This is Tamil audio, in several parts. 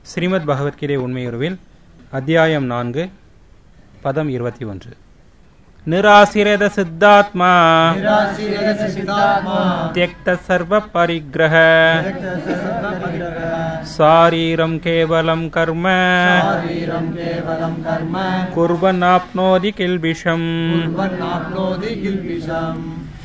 ஸ்ரீமத் பகவத்கீதை உண்மையுருவில் அத்தியாயம் நான்கு பதம் இருபத்தி ஒன்று நிராசிரத சித்தாத்மா निराशीरस सिद्धात्मा தியக்த சர்வ பரிகிரக सर्वपरिग्रह சாரீரம் கேவலம் கர்ம शारीरं केवलं कर्म குர்வன்னாப்னோதி கில்பிஷம் कुर्वन्नाप्नोति किल्बिषम्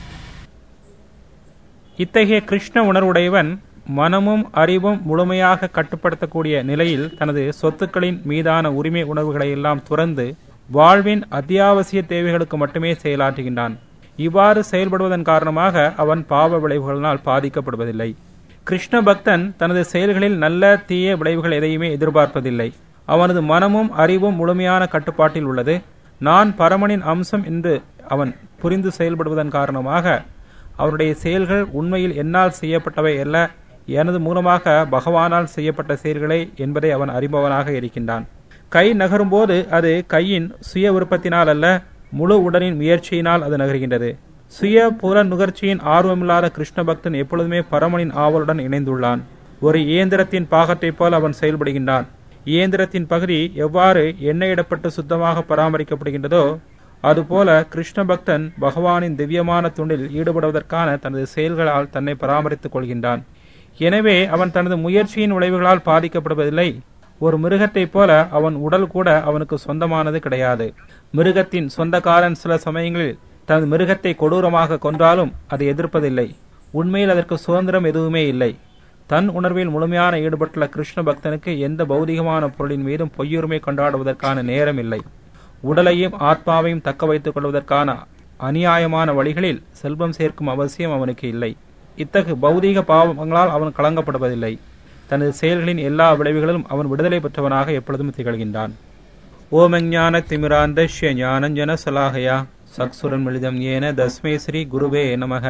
இத்தகைய கிருஷ்ண உணர்வுடையவன் மனமும் அறிவும் முழுமையாக கட்டுப்படுத்தக்கூடிய நிலையில் தனது சொத்துக்களின் மீதான உரிமை உணர்வுகளை எல்லாம் துறந்து வாழ்வின் அத்தியாவசிய தேவைகளுக்கு மட்டுமே செயலாற்றுகின்றான் இவ்வாறு செயல்படுவதன் காரணமாக அவன் பாவ விளைவுகளினால் பாதிக்கப்படுவதில்லை கிருஷ்ண பக்தன் தனது செயல்களில் நல்ல தீய விளைவுகள் எதையுமே எதிர்பார்ப்பதில்லை அவனது மனமும் அறிவும் முழுமையான கட்டுப்பாட்டில் உள்ளது நான் பரமனின் அம்சம் என்று அவன் புரிந்து செயல்படுவதன் காரணமாக அவருடைய செயல்கள் உண்மையில் என்னால் செய்யப்பட்டவை அல்ல எனது மூலமாக பகவானால் செய்யப்பட்ட செயல்களை என்பதை அவன் அறிபவனாக இருக்கின்றான் கை நகரும்போது அது கையின் சுய விருப்பத்தினால் அல்ல முழு உடலின் முயற்சியினால் அது நகர்கின்றது சுய புல நுகர்ச்சியின் ஆர்வமில்லாத கிருஷ்ண பக்தன் எப்பொழுதுமே பரமனின் ஆவலுடன் இணைந்துள்ளான் ஒரு இயந்திரத்தின் பாகத்தைப் போல் அவன் செயல்படுகின்றான் இயந்திரத்தின் பகுதி எவ்வாறு எண்ணெயிடப்பட்டு சுத்தமாக பராமரிக்கப்படுகின்றதோ அதுபோல கிருஷ்ண பக்தன் பகவானின் திவ்யமான துண்டில் ஈடுபடுவதற்கான தனது செயல்களால் தன்னை பராமரித்துக் கொள்கின்றான் எனவே அவன் தனது முயற்சியின் விளைவுகளால் பாதிக்கப்படுவதில்லை ஒரு மிருகத்தைப் போல அவன் உடல் கூட அவனுக்கு சொந்தமானது கிடையாது மிருகத்தின் சொந்தக்காரன் சில சமயங்களில் தனது மிருகத்தை கொடூரமாக கொன்றாலும் அதை எதிர்ப்பதில்லை உண்மையில் அதற்கு சுதந்திரம் எதுவுமே இல்லை தன் உணர்வில் முழுமையான ஈடுபட்டுள்ள கிருஷ்ண பக்தனுக்கு எந்த பௌதிகமான பொருளின் மீதும் பொய்யுரிமை கொண்டாடுவதற்கான நேரம் இல்லை உடலையும் ஆத்மாவையும் தக்க வைத்துக் கொள்வதற்கான அநியாயமான வழிகளில் செல்வம் சேர்க்கும் அவசியம் அவனுக்கு இல்லை இத்தகு பௌதீக பாவங்களால் அவன் கலங்கப்படுவதில்லை தனது செயல்களின் எல்லா விளைவுகளிலும் அவன் விடுதலை பெற்றவனாக எப்பொழுதும் திகழ்கின்றான் ஓமஞான திமிராந்தஷ்ய ஞானஞ்சன சலாஹயா சக்சுரன் மிளிதம் ஏன தஸ்மே ஸ்ரீ குருவே நமக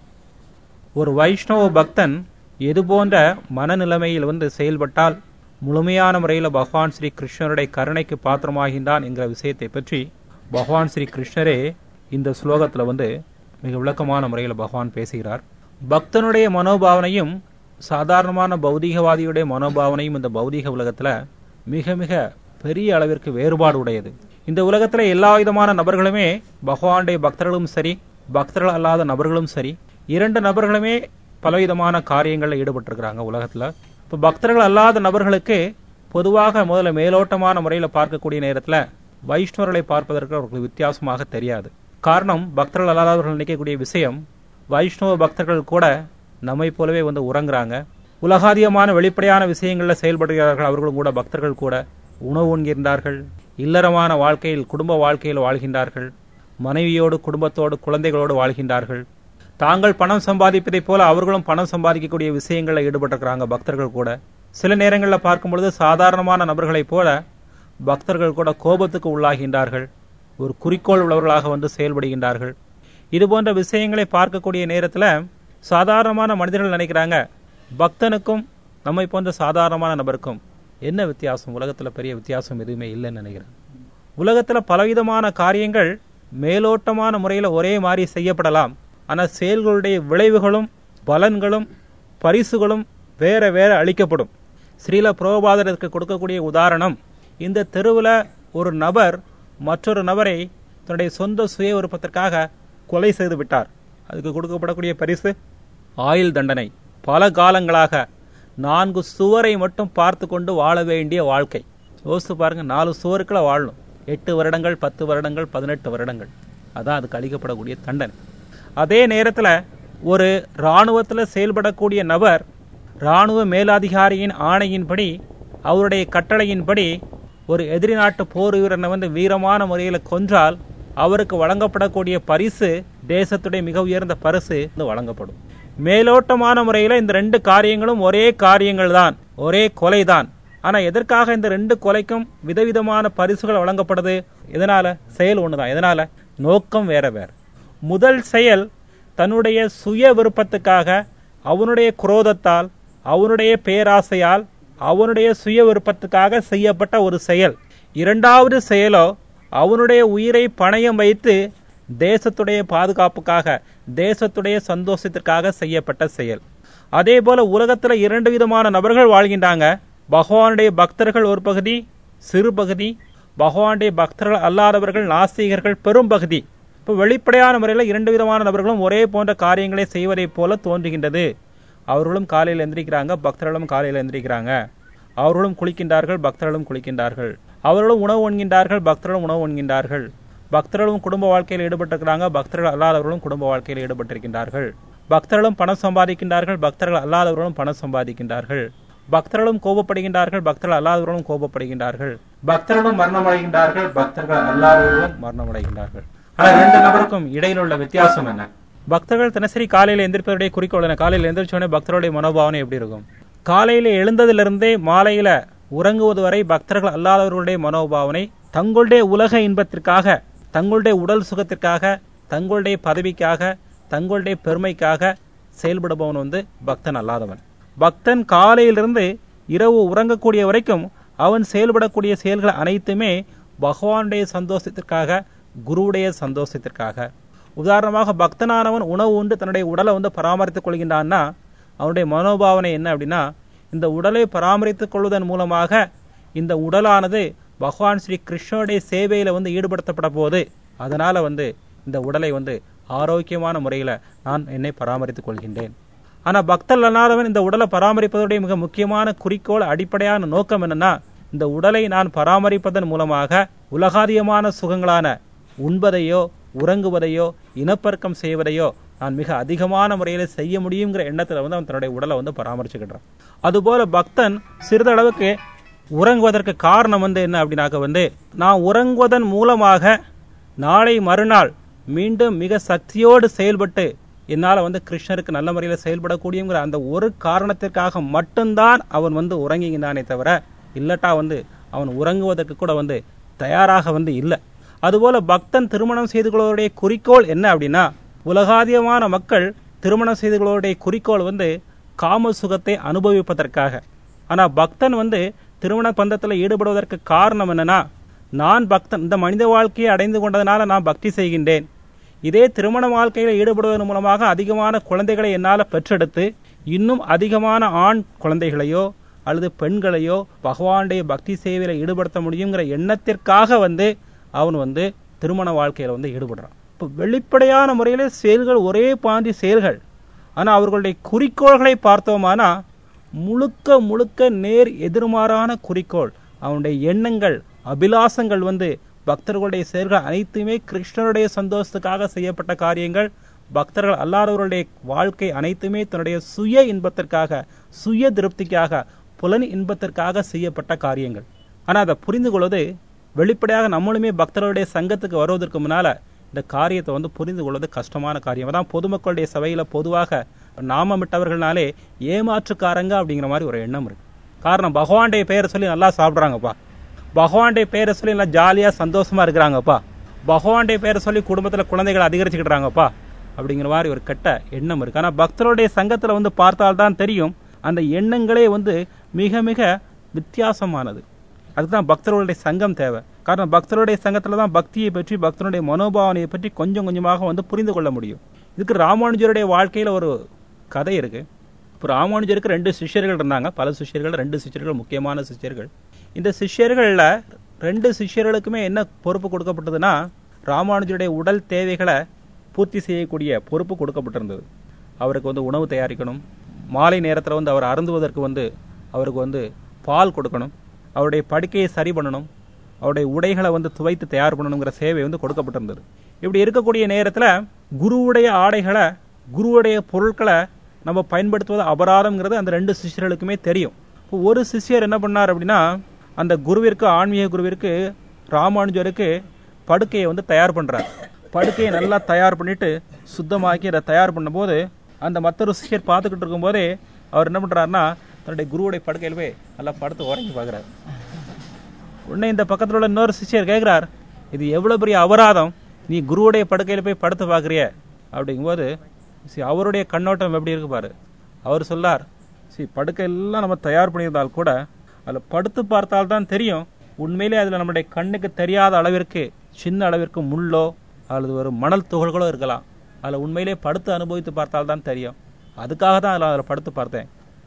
ஒரு வைஷ்ணவ பக்தன் எது போன்ற மனநிலைமையில் வந்து செயல்பட்டால் முழுமையான முறையில் பகவான் ஸ்ரீ கிருஷ்ணருடைய கருணைக்கு பாத்திரமாகின்றான் என்கிற விஷயத்தை பற்றி பகவான் ஸ்ரீ கிருஷ்ணரே இந்த ஸ்லோகத்தில் வந்து மிக விளக்கமான முறையில் பகவான் பேசுகிறார் பக்தனுடைய மனோபாவனையும் சாதாரணமான பௌதீகவாதியுடைய மனோபாவனையும் இந்த பௌதீக உலகத்தில் மிக மிக பெரிய அளவிற்கு வேறுபாடு உடையது இந்த உலகத்தில் எல்லா விதமான நபர்களுமே பகவானுடைய பக்தர்களும் சரி பக்தர்கள் அல்லாத நபர்களும் சரி இரண்டு நபர்களுமே பலவிதமான காரியங்களில் ஈடுபட்டிருக்கிறாங்க உலகத்தில் இப்போ பக்தர்கள் அல்லாத நபர்களுக்கு பொதுவாக முதல்ல மேலோட்டமான முறையில் பார்க்கக்கூடிய நேரத்தில் வைஷ்ணவர்களை பார்ப்பதற்கு அவர்களுக்கு வித்தியாசமாக தெரியாது காரணம் பக்தர்கள் அல்லாதவர்கள் நினைக்கக்கூடிய விஷயம் வைஷ்ணவ பக்தர்கள் கூட நம்மை போலவே வந்து உறங்குறாங்க உலகாதியமான வெளிப்படையான விஷயங்களில் செயல்படுகிறார்கள் அவர்களும் கூட பக்தர்கள் கூட உணவு உண்கின்றார்கள் இல்லறமான வாழ்க்கையில் குடும்ப வாழ்க்கையில் வாழ்கின்றார்கள் மனைவியோடு குடும்பத்தோடு குழந்தைகளோடு வாழ்கின்றார்கள் தாங்கள் பணம் சம்பாதிப்பதைப் போல அவர்களும் பணம் சம்பாதிக்கக்கூடிய விஷயங்களில் ஈடுபட்டிருக்கிறாங்க பக்தர்கள் கூட சில நேரங்களில் பார்க்கும் பொழுது சாதாரணமான நபர்களைப் போல பக்தர்கள் கூட கோபத்துக்கு உள்ளாகின்றார்கள் ஒரு குறிக்கோள் உள்ளவர்களாக வந்து செயல்படுகின்றார்கள் இது போன்ற விஷயங்களை பார்க்கக்கூடிய நேரத்தில் சாதாரணமான மனிதர்கள் நினைக்கிறாங்க பக்தனுக்கும் நம்மை போன்ற சாதாரணமான நபருக்கும் என்ன வித்தியாசம் உலகத்தில் பெரிய வித்தியாசம் எதுவுமே இல்லைன்னு நினைக்கிறேன் உலகத்தில் பலவிதமான காரியங்கள் மேலோட்டமான முறையில் ஒரே மாதிரி செய்யப்படலாம் ஆனால் செயல்களுடைய விளைவுகளும் பலன்களும் பரிசுகளும் வேற வேற அளிக்கப்படும் ஸ்ரீல புரோபாதருக்கு கொடுக்கக்கூடிய உதாரணம் இந்த தெருவில் ஒரு நபர் மற்றொரு நபரை தன்னுடைய சொந்த சுய விருப்பத்திற்காக கொலை செய்து விட்டார் அதுக்கு கொடுக்கப்படக்கூடிய பரிசு ஆயுள் தண்டனை பல காலங்களாக நான்கு சுவரை மட்டும் பார்த்து கொண்டு வாழ வேண்டிய வாழ்க்கை யோசித்து பாருங்க நாலு சுவருக்குள்ள வாழணும் எட்டு வருடங்கள் பத்து வருடங்கள் பதினெட்டு வருடங்கள் அதான் அதுக்கு அளிக்கப்படக்கூடிய தண்டனை அதே நேரத்தில் ஒரு இராணுவத்தில் செயல்படக்கூடிய நபர் இராணுவ மேலதிகாரியின் ஆணையின்படி அவருடைய கட்டளையின்படி ஒரு எதிரி நாட்டு போர் வீரனை வந்து வீரமான முறையில் கொன்றால் அவருக்கு வழங்கப்படக்கூடிய பரிசு தேசத்துடைய மிக உயர்ந்த பரிசு வழங்கப்படும் மேலோட்டமான முறையில் இந்த ரெண்டு காரியங்களும் ஒரே காரியங்கள் தான் ஒரே கொலை தான் ஆனா எதற்காக இந்த ரெண்டு கொலைக்கும் விதவிதமான பரிசுகள் வழங்கப்படுது எதனால செயல் ஒண்ணுதான் எதனால நோக்கம் வேற வேற முதல் செயல் தன்னுடைய சுய விருப்பத்துக்காக அவனுடைய குரோதத்தால் அவனுடைய பேராசையால் அவனுடைய சுய விருப்பத்துக்காக செய்யப்பட்ட ஒரு செயல் இரண்டாவது செயலோ அவனுடைய உயிரை பணயம் வைத்து தேசத்துடைய பாதுகாப்புக்காக தேசத்துடைய சந்தோஷத்திற்காக செய்யப்பட்ட செயல் அதே போல உலகத்துல இரண்டு விதமான நபர்கள் வாழ்கின்றாங்க பகவானுடைய பக்தர்கள் ஒரு பகுதி சிறு பகுதி பகவானுடைய பக்தர்கள் அல்லாதவர்கள் நாஸ்திகர்கள் பெரும் பகுதி இப்போ வெளிப்படையான முறையில் இரண்டு விதமான நபர்களும் ஒரே போன்ற காரியங்களை செய்வதைப் போல தோன்றுகின்றது அவர்களும் காலையில் எந்திரிக்கிறாங்க பக்தர்களும் காலையில் எந்திரிக்கிறாங்க அவர்களும் குளிக்கின்றார்கள் பக்தர்களும் குளிக்கின்றார்கள் அவர்களும் உணவு உண்கின்றார்கள் பக்தர்களும் உணவு உண்கின்றார்கள் பக்தர்களும் குடும்ப வாழ்க்கையில் ஈடுபட்டிருக்கிறாங்க பக்தர்கள் அல்லாதவர்களும் குடும்ப வாழ்க்கையில் ஈடுபட்டிருக்கின்றார்கள் பக்தர்களும் பணம் சம்பாதிக்கின்றார்கள் பக்தர்கள் அல்லாதவர்களும் பணம் சம்பாதிக்கின்றார்கள் பக்தர்களும் கோபப்படுகின்றார்கள் பக்தர்கள் அல்லாதவர்களும் கோபப்படுகின்றார்கள் பக்தர்களும் மரணமடைகின்றார்கள் பக்தர்கள் அல்லாதவர்களும் மரணமடைகின்றார்கள் ஆனா ரெண்டு நபருக்கும் இடையில உள்ள வித்தியாசம் என்ன பக்தர்கள் தினசரி காலையில எந்திரிப்பவருடைய குறிக்கோள் என்ன காலையில எந்திரிச்சோடனே பக்தருடைய மனோபாவனை எப்படி இருக்கும் காலையில எழுந்ததிலிருந்தே மாலையில உறங்குவது வரை பக்தர்கள் அல்லாதவர்களுடைய மனோபாவனை தங்களுடைய உலக இன்பத்திற்காக தங்களுடைய உடல் சுகத்திற்காக தங்களுடைய பதவிக்காக தங்களுடைய பெருமைக்காக செயல்படுபவன் வந்து பக்தன் அல்லாதவன் பக்தன் காலையிலிருந்து இரவு உறங்கக்கூடிய வரைக்கும் அவன் செயல்படக்கூடிய செயல்கள் அனைத்துமே பகவானுடைய சந்தோஷத்திற்காக குருவுடைய சந்தோஷத்திற்காக உதாரணமாக பக்தனானவன் உணவு உண்டு தன்னுடைய உடலை வந்து பராமரித்துக் கொள்கின்றான்னா அவனுடைய மனோபாவனை என்ன அப்படின்னா இந்த உடலை பராமரித்துக் கொள்வதன் மூலமாக இந்த உடலானது பகவான் ஸ்ரீ கிருஷ்ணனுடைய சேவையில வந்து ஈடுபடுத்தப்பட போது அதனால வந்து இந்த உடலை வந்து ஆரோக்கியமான முறையில நான் என்னை பராமரித்துக் கொள்கின்றேன் ஆனா பக்தல் அல்லாதவன் இந்த உடலை பராமரிப்பதுடைய மிக முக்கியமான குறிக்கோள் அடிப்படையான நோக்கம் என்னன்னா இந்த உடலை நான் பராமரிப்பதன் மூலமாக உலகாதியமான சுகங்களான உண்பதையோ உறங்குவதையோ இனப்பெருக்கம் செய்வதையோ நான் மிக அதிகமான முறையில செய்ய முடியுங்கிற எண்ணத்துல வந்து அவன் தன்னுடைய உடலை வந்து பராமரிச்சுக்கிட்டான் அதுபோல பக்தன் சிறிதளவுக்கு உறங்குவதற்கு காரணம் வந்து என்ன அப்படின்னாக்க வந்து நான் உறங்குவதன் மூலமாக நாளை மறுநாள் மீண்டும் மிக சக்தியோடு செயல்பட்டு என்னால் வந்து கிருஷ்ணருக்கு நல்ல முறையில் செயல்படக்கூடியங்கிற அந்த ஒரு காரணத்திற்காக மட்டும்தான் அவன் வந்து உறங்குகின்றானே தவிர இல்லட்டா வந்து அவன் உறங்குவதற்கு கூட வந்து தயாராக வந்து இல்லை அதுபோல பக்தன் திருமணம் செய்து கொள்வதுடைய குறிக்கோள் என்ன அப்படின்னா உலகாதியமான மக்கள் திருமணம் செய்து கொள்வதுடைய குறிக்கோள் வந்து காம சுகத்தை அனுபவிப்பதற்காக ஆனா பக்தன் வந்து திருமண பந்தத்தில் ஈடுபடுவதற்கு காரணம் என்னன்னா நான் பக்தன் இந்த மனித வாழ்க்கையை அடைந்து கொண்டதனால நான் பக்தி செய்கின்றேன் இதே திருமண வாழ்க்கையில் ஈடுபடுவதன் மூலமாக அதிகமான குழந்தைகளை என்னால் பெற்றெடுத்து இன்னும் அதிகமான ஆண் குழந்தைகளையோ அல்லது பெண்களையோ பகவானுடைய பக்தி சேவையில ஈடுபடுத்த முடியுங்கிற எண்ணத்திற்காக வந்து அவன் வந்து திருமண வாழ்க்கையில வந்து ஈடுபடுறான் இப்போ வெளிப்படையான முறையில செயல்கள் ஒரே பாண்டி செயல்கள் ஆனா அவர்களுடைய குறிக்கோள்களை பார்த்தோமானா முழுக்க முழுக்க நேர் எதிர்மாறான குறிக்கோள் அவனுடைய எண்ணங்கள் அபிலாசங்கள் வந்து பக்தர்களுடைய செயல்கள் அனைத்துமே கிருஷ்ணருடைய சந்தோஷத்துக்காக செய்யப்பட்ட காரியங்கள் பக்தர்கள் அல்லாதவர்களுடைய வாழ்க்கை அனைத்துமே தன்னுடைய சுய இன்பத்திற்காக சுய திருப்திக்காக புலன் இன்பத்திற்காக செய்யப்பட்ட காரியங்கள் ஆனா அதை புரிந்து கொள்வது வெளிப்படையாக நம்மளுமே பக்தர்களுடைய சங்கத்துக்கு வருவதற்கு முன்னால இந்த காரியத்தை வந்து புரிந்து கொள்வது கஷ்டமான காரியம் அதான் பொதுமக்களுடைய சபையில பொதுவாக நாமமிட்டவர்கள்னாலே ஏமாற்றுக்காரங்க அப்படிங்கிற மாதிரி ஒரு எண்ணம் இருக்கு காரணம் பகவானுடைய பெயரை சொல்லி நல்லா சாப்பிட்றாங்கப்பா பகவானுடைய பெயரை சொல்லி நல்லா ஜாலியா சந்தோஷமா இருக்கிறாங்கப்பா பகவானுடைய பெயரை சொல்லி குடும்பத்துல குழந்தைகளை அதிகரிச்சுக்கிட்டாங்கப்பா அப்படிங்கிற மாதிரி ஒரு கெட்ட எண்ணம் இருக்கு ஆனா பக்தருடைய சங்கத்துல வந்து பார்த்தால்தான் தெரியும் அந்த எண்ணங்களே வந்து மிக மிக வித்தியாசமானது அதுதான் பக்தர்களுடைய சங்கம் தேவை காரணம் பக்தருடைய சங்கத்துல தான் பக்தியை பற்றி பக்தனுடைய மனோபாவனையை பற்றி கொஞ்சம் கொஞ்சமாக வந்து புரிந்து கொள்ள முடியும் இதுக்கு ராமானுஜருடைய வாழ்க்கையில ஒரு கதை இருக்கு இப்போ ராமானுஜருக்கு ரெண்டு சிஷ்யர்கள் இருந்தாங்க பல சிஷ்யர்கள் ரெண்டு சிஷ்யர்கள் முக்கியமான சிஷ்யர்கள் இந்த சிஷ்யர்கள்ல ரெண்டு சிஷ்யர்களுக்குமே என்ன பொறுப்பு கொடுக்கப்பட்டதுன்னா ராமானுஜருடைய உடல் தேவைகளை பூர்த்தி செய்யக்கூடிய பொறுப்பு கொடுக்கப்பட்டிருந்தது அவருக்கு வந்து உணவு தயாரிக்கணும் மாலை நேரத்தில் வந்து அவர் அருந்துவதற்கு வந்து அவருக்கு வந்து பால் கொடுக்கணும் அவருடைய படுக்கையை சரி பண்ணணும் அவருடைய உடைகளை வந்து துவைத்து தயார் பண்ணணுங்கிற சேவை வந்து கொடுக்கப்பட்டிருந்தது இப்படி இருக்கக்கூடிய நேரத்தில் குருவுடைய ஆடைகளை குருவுடைய பொருட்களை நம்ம பயன்படுத்துவது அபராதம்ங்கிறது அந்த ரெண்டு சிஷ்யர்களுக்குமே தெரியும் இப்போ ஒரு சிஷ்யர் என்ன பண்ணார் அப்படின்னா அந்த குருவிற்கு ஆன்மீக குருவிற்கு ராமானுஜருக்கு படுக்கையை வந்து தயார் பண்றார் படுக்கையை நல்லா தயார் பண்ணிட்டு சுத்தமாக்கி அதை தயார் பண்ணும்போது அந்த மற்றொரு சிஷ்யர் பார்த்துக்கிட்டு இருக்கும்போதே அவர் என்ன பண்றாருன்னா தன்னுடைய குருவுடைய படுக்கையில் போய் நல்லா படுத்து உறங்கி பார்க்குறாரு உடனே இந்த பக்கத்தில் உள்ள இன்னொரு சிஷ்யர் கேட்குறார் இது எவ்வளோ பெரிய அபராதம் நீ குருவுடைய படுக்கையில் போய் படுத்து பார்க்குறிய அப்படிங்கும்போது சரி அவருடைய கண்ணோட்டம் எப்படி இருக்கு பாரு அவர் சொல்லார் சரி படுக்கையெல்லாம் நம்ம தயார் பண்ணியிருந்தால் கூட அதில் படுத்து பார்த்தால் தான் தெரியும் உண்மையிலே அதில் நம்முடைய கண்ணுக்கு தெரியாத அளவிற்கு சின்ன அளவிற்கு முள்ளோ அல்லது ஒரு மணல் துகள்களோ இருக்கலாம் அதில் உண்மையிலே படுத்து அனுபவித்து பார்த்தால் தான் தெரியும் அதுக்காக தான் அதில் அதில் படுத்து பார்த்தேன்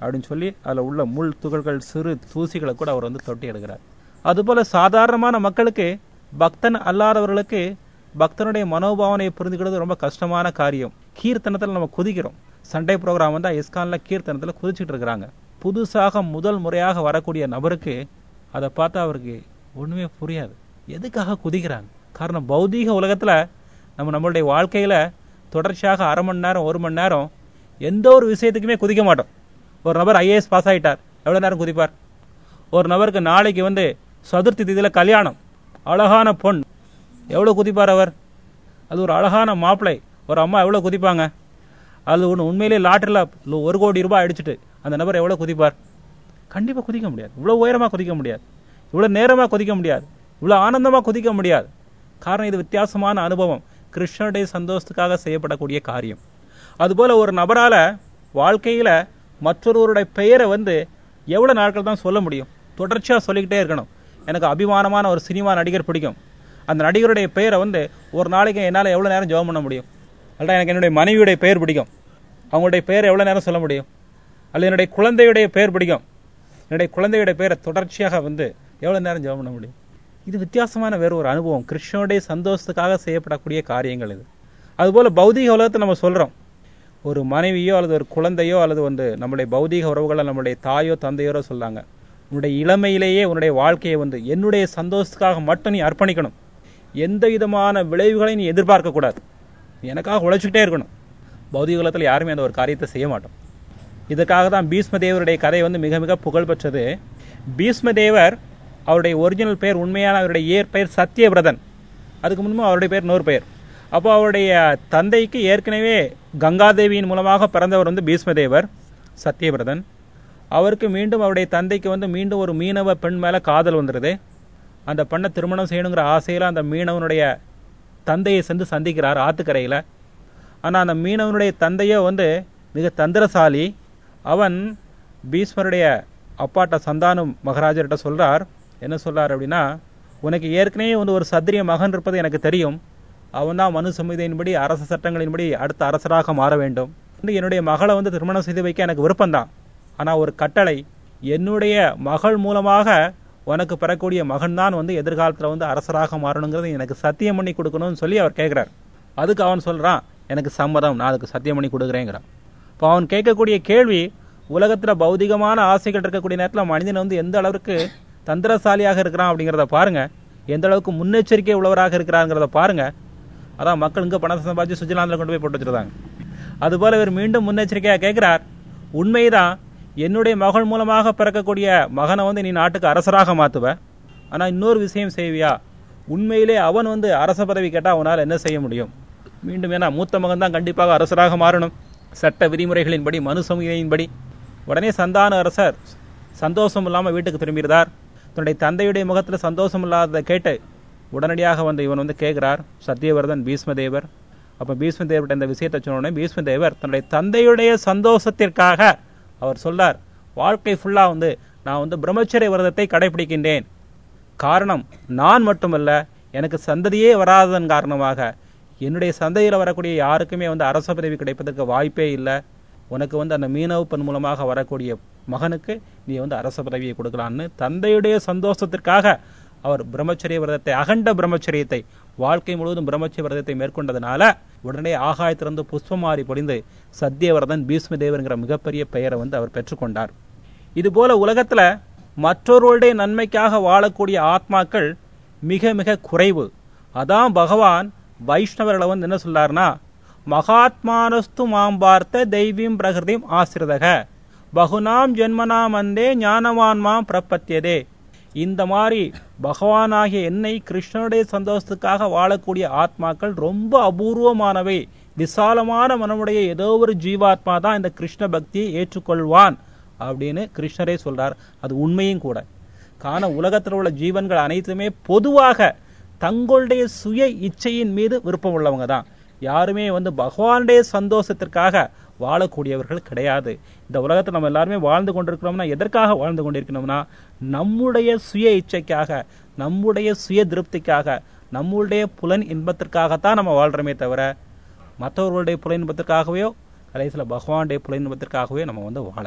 அப்படின்னு சொல்லி அதில் உள்ள முள் துகள்கள் சிறு தூசிகளை கூட அவர் வந்து தொட்டி எடுக்கிறார் அதுபோல சாதாரணமான மக்களுக்கு பக்தன் அல்லாதவர்களுக்கு பக்தனுடைய மனோபாவனையை புரிந்துக்கிறது ரொம்ப கஷ்டமான காரியம் கீர்த்தனத்தில் நம்ம குதிக்கிறோம் சண்டே ப்ரோக்ராம் வந்தால் இஸ்கானில் கீர்த்தனத்தில் குதிச்சுட்டு இருக்கிறாங்க புதுசாக முதல் முறையாக வரக்கூடிய நபருக்கு அதை பார்த்தா அவருக்கு ஒன்றுமே புரியாது எதுக்காக குதிக்கிறாங்க காரணம் பௌதீக உலகத்தில் நம்ம நம்மளுடைய வாழ்க்கையில் தொடர்ச்சியாக அரை மணி நேரம் ஒரு மணி நேரம் எந்த ஒரு விஷயத்துக்குமே குதிக்க மாட்டோம் ஒரு நபர் ஐஏஎஸ் பாஸ் ஆகிட்டார் எவ்வளோ நேரம் குதிப்பார் ஒரு நபருக்கு நாளைக்கு வந்து சதுர்த்தி திதியில் கல்யாணம் அழகான பொன் எவ்வளோ குதிப்பார் அவர் அது ஒரு அழகான மாப்பிளை ஒரு அம்மா எவ்வளோ குதிப்பாங்க அது ஒன்று உண்மையிலேயே லாட்டரியில் ஒரு கோடி ரூபாய் அடிச்சுட்டு அந்த நபர் எவ்வளோ குதிப்பார் கண்டிப்பாக குதிக்க முடியாது இவ்வளோ உயரமாக குதிக்க முடியாது இவ்வளோ நேரமாக குதிக்க முடியாது இவ்வளோ ஆனந்தமாக குதிக்க முடியாது காரணம் இது வித்தியாசமான அனுபவம் கிருஷ்ணனுடைய சந்தோஷத்துக்காக செய்யப்படக்கூடிய காரியம் அதுபோல் ஒரு நபரால் வாழ்க்கையில் மற்றொருவருடைய பெயரை வந்து எவ்வளோ நாட்கள் தான் சொல்ல முடியும் தொடர்ச்சியாக சொல்லிக்கிட்டே இருக்கணும் எனக்கு அபிமானமான ஒரு சினிமா நடிகர் பிடிக்கும் அந்த நடிகருடைய பெயரை வந்து ஒரு நாளைக்கு என்னால் எவ்வளோ நேரம் ஜெபம் பண்ண முடியும் அல்ல எனக்கு என்னுடைய மனைவியுடைய பெயர் பிடிக்கும் அவங்களுடைய பெயரை எவ்வளோ நேரம் சொல்ல முடியும் அல்ல என்னுடைய குழந்தையுடைய பெயர் பிடிக்கும் என்னுடைய குழந்தையுடைய பெயரை தொடர்ச்சியாக வந்து எவ்வளோ நேரம் ஜெபம் பண்ண முடியும் இது வித்தியாசமான வேறு ஒரு அனுபவம் கிருஷ்ணனுடைய சந்தோஷத்துக்காக செய்யப்படக்கூடிய காரியங்கள் இது அதுபோல் பௌதீக உலகத்தை நம்ம சொல்கிறோம் ஒரு மனைவியோ அல்லது ஒரு குழந்தையோ அல்லது வந்து நம்முடைய பௌதீக உறவுகளை நம்முடைய தாயோ தந்தையோரோ சொல்லாங்க உன்னுடைய இளமையிலேயே உன்னுடைய வாழ்க்கையை வந்து என்னுடைய சந்தோஷத்துக்காக மட்டும் நீ அர்ப்பணிக்கணும் எந்த விதமான விளைவுகளையும் நீ எதிர்பார்க்கக்கூடாது நீ எனக்காக உழைச்சிக்கிட்டே இருக்கணும் பௌதிக உலகத்தில் யாருமே அந்த ஒரு காரியத்தை செய்ய மாட்டோம் இதுக்காக தான் பீஷ்மதேவருடைய கதை வந்து மிக மிக புகழ்பெற்றது பீஷ்மதேவர் அவருடைய ஒரிஜினல் பெயர் உண்மையான அவருடைய இயற்பெயர் சத்தியவிரதன் அதுக்கு முன்பு அவருடைய பேர் நூறு பெயர் அப்போ அவருடைய தந்தைக்கு ஏற்கனவே கங்காதேவியின் மூலமாக பிறந்தவர் வந்து பீஷ்மதேவர் சத்தியவிரதன் அவருக்கு மீண்டும் அவருடைய தந்தைக்கு வந்து மீண்டும் ஒரு மீனவ பெண் மேலே காதல் வந்துடுது அந்த பெண்ணை திருமணம் செய்யணுங்கிற ஆசையில் அந்த மீனவனுடைய தந்தையை சென்று சந்திக்கிறார் ஆத்துக்கரையில் ஆனால் அந்த மீனவனுடைய தந்தையோ வந்து மிக தந்திரசாலி அவன் பீஷ்மருடைய அப்பாட்ட சந்தானம் மகாராஜர்கிட்ட சொல்கிறார் என்ன சொல்கிறார் அப்படின்னா உனக்கு ஏற்கனவே வந்து ஒரு சத்திரிய மகன் இருப்பது எனக்கு தெரியும் அவன் தான் மனு சம்ஹிதையின்படி அரச சட்டங்களின்படி அடுத்த அரசராக மாற வேண்டும் என்னுடைய மகளை வந்து திருமணம் செய்து வைக்க எனக்கு விருப்பம்தான் ஆனால் ஒரு கட்டளை என்னுடைய மகள் மூலமாக உனக்கு பெறக்கூடிய மகன் தான் வந்து எதிர்காலத்தில் வந்து அரசராக மாறணுங்கிறது எனக்கு சத்தியம் பண்ணி கொடுக்கணும்னு சொல்லி அவர் கேட்குறார் அதுக்கு அவன் சொல்கிறான் எனக்கு சம்மதம் நான் அதுக்கு சத்தியம் பண்ணி கொடுக்குறேங்கிறான் இப்போ அவன் கேட்கக்கூடிய கேள்வி உலகத்தில் பௌதிகமான ஆசைகள் இருக்கக்கூடிய நேரத்தில் மனிதன் வந்து எந்த அளவுக்கு தந்திரசாலியாக இருக்கிறான் அப்படிங்கிறத பாருங்க எந்த அளவுக்கு முன்னெச்சரிக்கை உள்ளவராக இருக்கிறாங்கிறத பாருங்க அதான் மக்கள் இங்கே பணத்தை சம்பாதிச்சு சுவிட்சர்லாந்தில் கொண்டு போய் போட்டு வச்சிருந்தாங்க அதுபோல இவர் மீண்டும் முன்னெச்சரிக்கையாக கேட்கிறார் உண்மைதான் என்னுடைய மகள் மூலமாக பிறக்கக்கூடிய மகனை வந்து நீ நாட்டுக்கு அரசராக மாற்றுவ ஆனால் இன்னொரு விஷயம் செய்வியா உண்மையிலே அவன் வந்து அரச பதவி கேட்டால் அவனால் என்ன செய்ய முடியும் மீண்டும் ஏன்னா மூத்த மகன் தான் கண்டிப்பாக அரசராக மாறணும் சட்ட விதிமுறைகளின்படி மனு சமூகையின்படி உடனே சந்தான அரசர் சந்தோஷம் இல்லாமல் வீட்டுக்கு திரும்பியிருந்தார் தன்னுடைய தந்தையுடைய முகத்தில் சந்தோஷம் இல்லாததை கேட்டு உடனடியாக வந்து இவன் வந்து கேட்கிறார் சத்தியவர்தன் பீஷ்மதேவர் அப்போ பீஷ்மதேவர்கிட்ட இந்த விஷயத்தை சொன்னோடனே பீஷ்மதேவர் தன்னுடைய தந்தையுடைய சந்தோஷத்திற்காக அவர் சொல்றார் வாழ்க்கை ஃபுல்லாக வந்து நான் வந்து பிரம்மச்சரிய விரதத்தை கடைபிடிக்கின்றேன் காரணம் நான் மட்டுமல்ல எனக்கு சந்ததியே வராததன் காரணமாக என்னுடைய சந்தையில் வரக்கூடிய யாருக்குமே வந்து அரச பதவி கிடைப்பதற்கு வாய்ப்பே இல்லை உனக்கு வந்து அந்த மீனவ பெண் மூலமாக வரக்கூடிய மகனுக்கு நீ வந்து அரச பதவியை கொடுக்கலான்னு தந்தையுடைய சந்தோஷத்திற்காக அவர் பிரம்மச்சரிய விரதத்தை அகண்ட பிரம்மச்சரியத்தை வாழ்க்கை முழுவதும் பிரம்மச்சரிய விரதத்தை மேற்கொண்டதுனால உடனே ஆகாயத்திலிருந்து புஷ்பமாரி பொழிந்து சத்தியவரதன் பீஷ்மதேவருங்கிற மிகப்பெரிய பெயரை வந்து அவர் பெற்றுக்கொண்டார் இதுபோல உலகத்துல மற்றொருவருடைய நன்மைக்காக வாழக்கூடிய ஆத்மாக்கள் மிக மிக குறைவு அதான் பகவான் வைஷ்ணவர்களை வந்து என்ன சொல்லார்னா மகாத்மானஸ்து மாம் பார்த்த தெய்வீம் பிரகிருதிம் ஆசிரிதக பகுனாம் ஜென்மனாம் அந்தே ஞானவான்மாம் பிரபத்தியதே இந்த மாதிரி பகவானாகிய என்னை கிருஷ்ணனுடைய சந்தோஷத்துக்காக வாழக்கூடிய ஆத்மாக்கள் ரொம்ப அபூர்வமானவை விசாலமான மனமுடைய ஏதோ ஒரு ஜீவாத்மா தான் இந்த கிருஷ்ண பக்தியை ஏற்றுக்கொள்வான் அப்படின்னு கிருஷ்ணரே சொல்றார் அது உண்மையும் கூட காண உலகத்தில் உள்ள ஜீவன்கள் அனைத்துமே பொதுவாக தங்களுடைய சுய இச்சையின் மீது விருப்பம் உள்ளவங்க தான் யாருமே வந்து பகவானுடைய சந்தோஷத்திற்காக வாழக்கூடியவர்கள் கிடையாது இந்த உலகத்தில் நம்ம எல்லாருமே வாழ்ந்து கொண்டிருக்கிறோம்னா எதற்காக வாழ்ந்து கொண்டிருக்கணும்னா நம்முடைய சுய இச்சைக்காக நம்முடைய சுய திருப்திக்காக நம்முடைய புலன் இன்பத்திற்காகத்தான் நம்ம வாழ்றோமே தவிர மற்றவர்களுடைய புலன் இன்பத்திற்காகவோ கடைசியில் பகவானுடைய புலன் இன்பத்திற்காகவே நம்ம வந்து வாழலை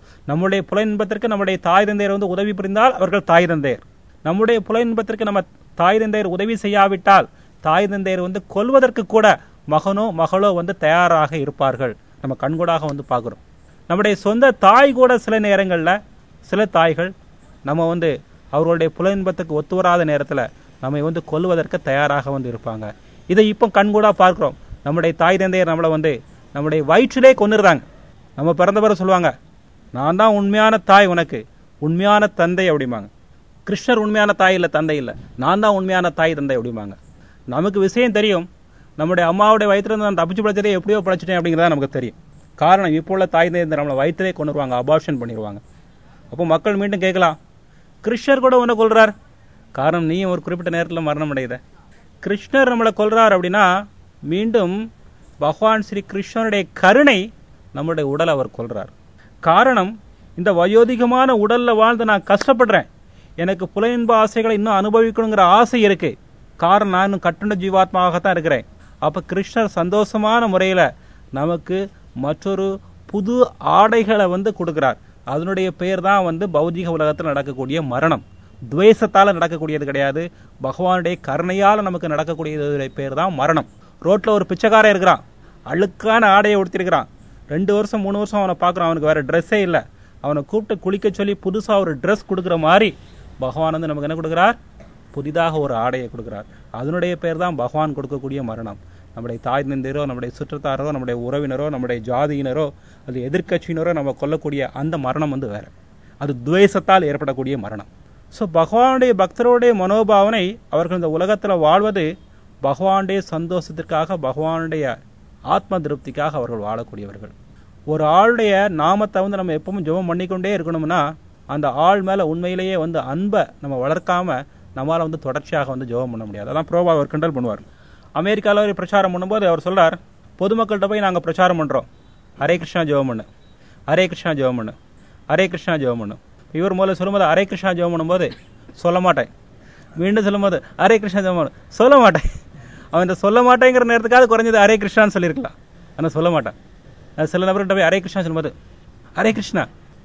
நம்முடைய புல இன்பத்திற்கு நம்முடைய தாய் தந்தையர் வந்து உதவி புரிந்தால் அவர்கள் தாய் தந்தையர் நம்முடைய புல இன்பத்திற்கு நம்ம தாய் தந்தையர் உதவி செய்யாவிட்டால் தாய் தந்தையர் வந்து கொல்வதற்கு கூட மகனோ மகளோ வந்து தயாராக இருப்பார்கள் நம்ம கண்கூடாக வந்து பார்க்குறோம் நம்முடைய சொந்த தாய் கூட சில நேரங்களில் சில தாய்கள் நம்ம வந்து அவர்களுடைய புல இன்பத்துக்கு ஒத்து வராத நேரத்தில் நம்மை வந்து கொல்வதற்கு தயாராக வந்து இருப்பாங்க இதை இப்போ கண்கூடா பார்க்கிறோம் நம்முடைய தாய் தந்தையர் நம்மளை வந்து நம்முடைய வயிற்றிலே கொன்னுருந்தாங்க நம்ம பிறந்தவரை சொல்லுவாங்க நான் தான் உண்மையான தாய் உனக்கு உண்மையான தந்தை அப்படிம்பாங்க கிருஷ்ணர் உண்மையான தாய் இல்லை தந்தை இல்லை நான் தான் உண்மையான தாய் தந்தை அப்படிம்பாங்க நமக்கு விஷயம் தெரியும் நம்முடைய அம்மாவுடைய வயிற்றுல இருந்து நான் தப்பிச்சு பிழைச்சதே எப்படியோ பிழைச்சிட்டேன் அப்படிங்கிறதா நமக்கு தெரியும் காரணம் இப்போ உள்ள தாய் தந்தை நம்மளை வயிற்றிலே கொண்டு வருவாங்க அபார்ஷன் பண்ணிடுவாங்க அப்போ மக்கள் மீண்டும் கேட்கலாம் கிருஷ்ணர் கூட உன்னை கொல்றார் காரணம் நீயும் ஒரு குறிப்பிட்ட நேரத்தில் மரணம் அடையுத கிருஷ்ணர் நம்மளை கொல்றார் அப்படின்னா மீண்டும் பகவான் ஸ்ரீ கிருஷ்ணனுடைய கருணை நம்முடைய உடலை அவர் கொல்றார் காரணம் இந்த வயோதிகமான உடல்ல வாழ்ந்து நான் கஷ்டப்படுறேன் எனக்கு புல இன்ப ஆசைகளை இன்னும் அனுபவிக்கணுங்கிற ஆசை இருக்கு காரணம் நான் இன்னும் கட்டுண்ட ஜீவாத்மாவாகத்தான் இருக்கிறேன் அப்ப கிருஷ்ணர் சந்தோஷமான முறையில நமக்கு மற்றொரு புது ஆடைகளை வந்து கொடுக்கிறார் அதனுடைய பெயர் தான் வந்து பௌதிக உலகத்தில் நடக்கக்கூடிய மரணம் துவேஷத்தால நடக்கக்கூடியது கிடையாது பகவானுடைய கருணையால நமக்கு நடக்கக்கூடியது பேர் தான் மரணம் ரோட்ல ஒரு பிச்சைக்காரன் இருக்கிறான் அழுக்கான ஆடையை உடுத்திருக்கிறான் ரெண்டு வருஷம் மூணு வருஷம் அவனை பார்க்குறான் அவனுக்கு வேற ட்ரெஸ்ஸே இல்லை அவனை கூப்பிட்டு குளிக்க சொல்லி புதுசா ஒரு ட்ரெஸ் கொடுக்குற மாதிரி பகவான் வந்து நமக்கு என்ன கொடுக்குறார் புதிதாக ஒரு ஆடையை கொடுக்கிறார் அதனுடைய பேர் தான் பகவான் கொடுக்கக்கூடிய மரணம் நம்முடைய தாய் தந்தையரோ நம்முடைய சுற்றத்தாரோ நம்முடைய உறவினரோ நம்முடைய ஜாதியினரோ அது எதிர்க்கட்சியினரோ நம்ம கொல்லக்கூடிய அந்த மரணம் வந்து வேற அது துவேஷத்தால் ஏற்படக்கூடிய மரணம் ஸோ பகவானுடைய பக்தருடைய மனோபாவனை அவர்கள் இந்த உலகத்தில் வாழ்வது பகவானுடைய சந்தோஷத்திற்காக பகவானுடைய ஆத்ம திருப்திக்காக அவர்கள் வாழக்கூடியவர்கள் ஒரு ஆளுடைய நாமத்தை வந்து நம்ம எப்பவும் ஜெபம் பண்ணிக்கொண்டே இருக்கணும்னா அந்த ஆள் மேல உண்மையிலேயே வந்து அன்பை நம்ம வளர்க்காம நம்மளால வந்து தொடர்ச்சியாக வந்து ஜெபம் பண்ண முடியாது அதான் ப்ரோபா அவர் கிண்டல் பண்ணுவார் அமெரிக்காவில் ஒரு பிரச்சாரம் பண்ணும்போது அவர் சொல்றார் பொதுமக்கள்கிட்ட போய் நாங்கள் பிரச்சாரம் பண்றோம் ஹரே கிருஷ்ணா ஜெபம் பண்ணு ஹரே கிருஷ்ணா ஜெபம் பண்ணு ஹரே கிருஷ்ணா ஜெபம் பண்ணு இவர் முதல்ல சொல்லும்போது ஹரே கிருஷ்ணா ஜெபம் பண்ணும்போது சொல்ல மாட்டேன் மீண்டும் சொல்லும்போது ஹரே கிருஷ்ணா ஜெபம் பண்ணு சொல்ல மாட்டேன் அவன் இந்த சொல்ல மாட்டேங்கிற நேரத்துக்காவது குறைஞ்சது ஹரே கிருஷ்ணான்னு சொல்லியிருக்கலாம் ஆனால் சொல்ல மாட்டான் அது சில நபர்கிட்ட போய் ஹரே கிருஷ்ணா சொல்லும்போது ஹரே கிருஷ்ணா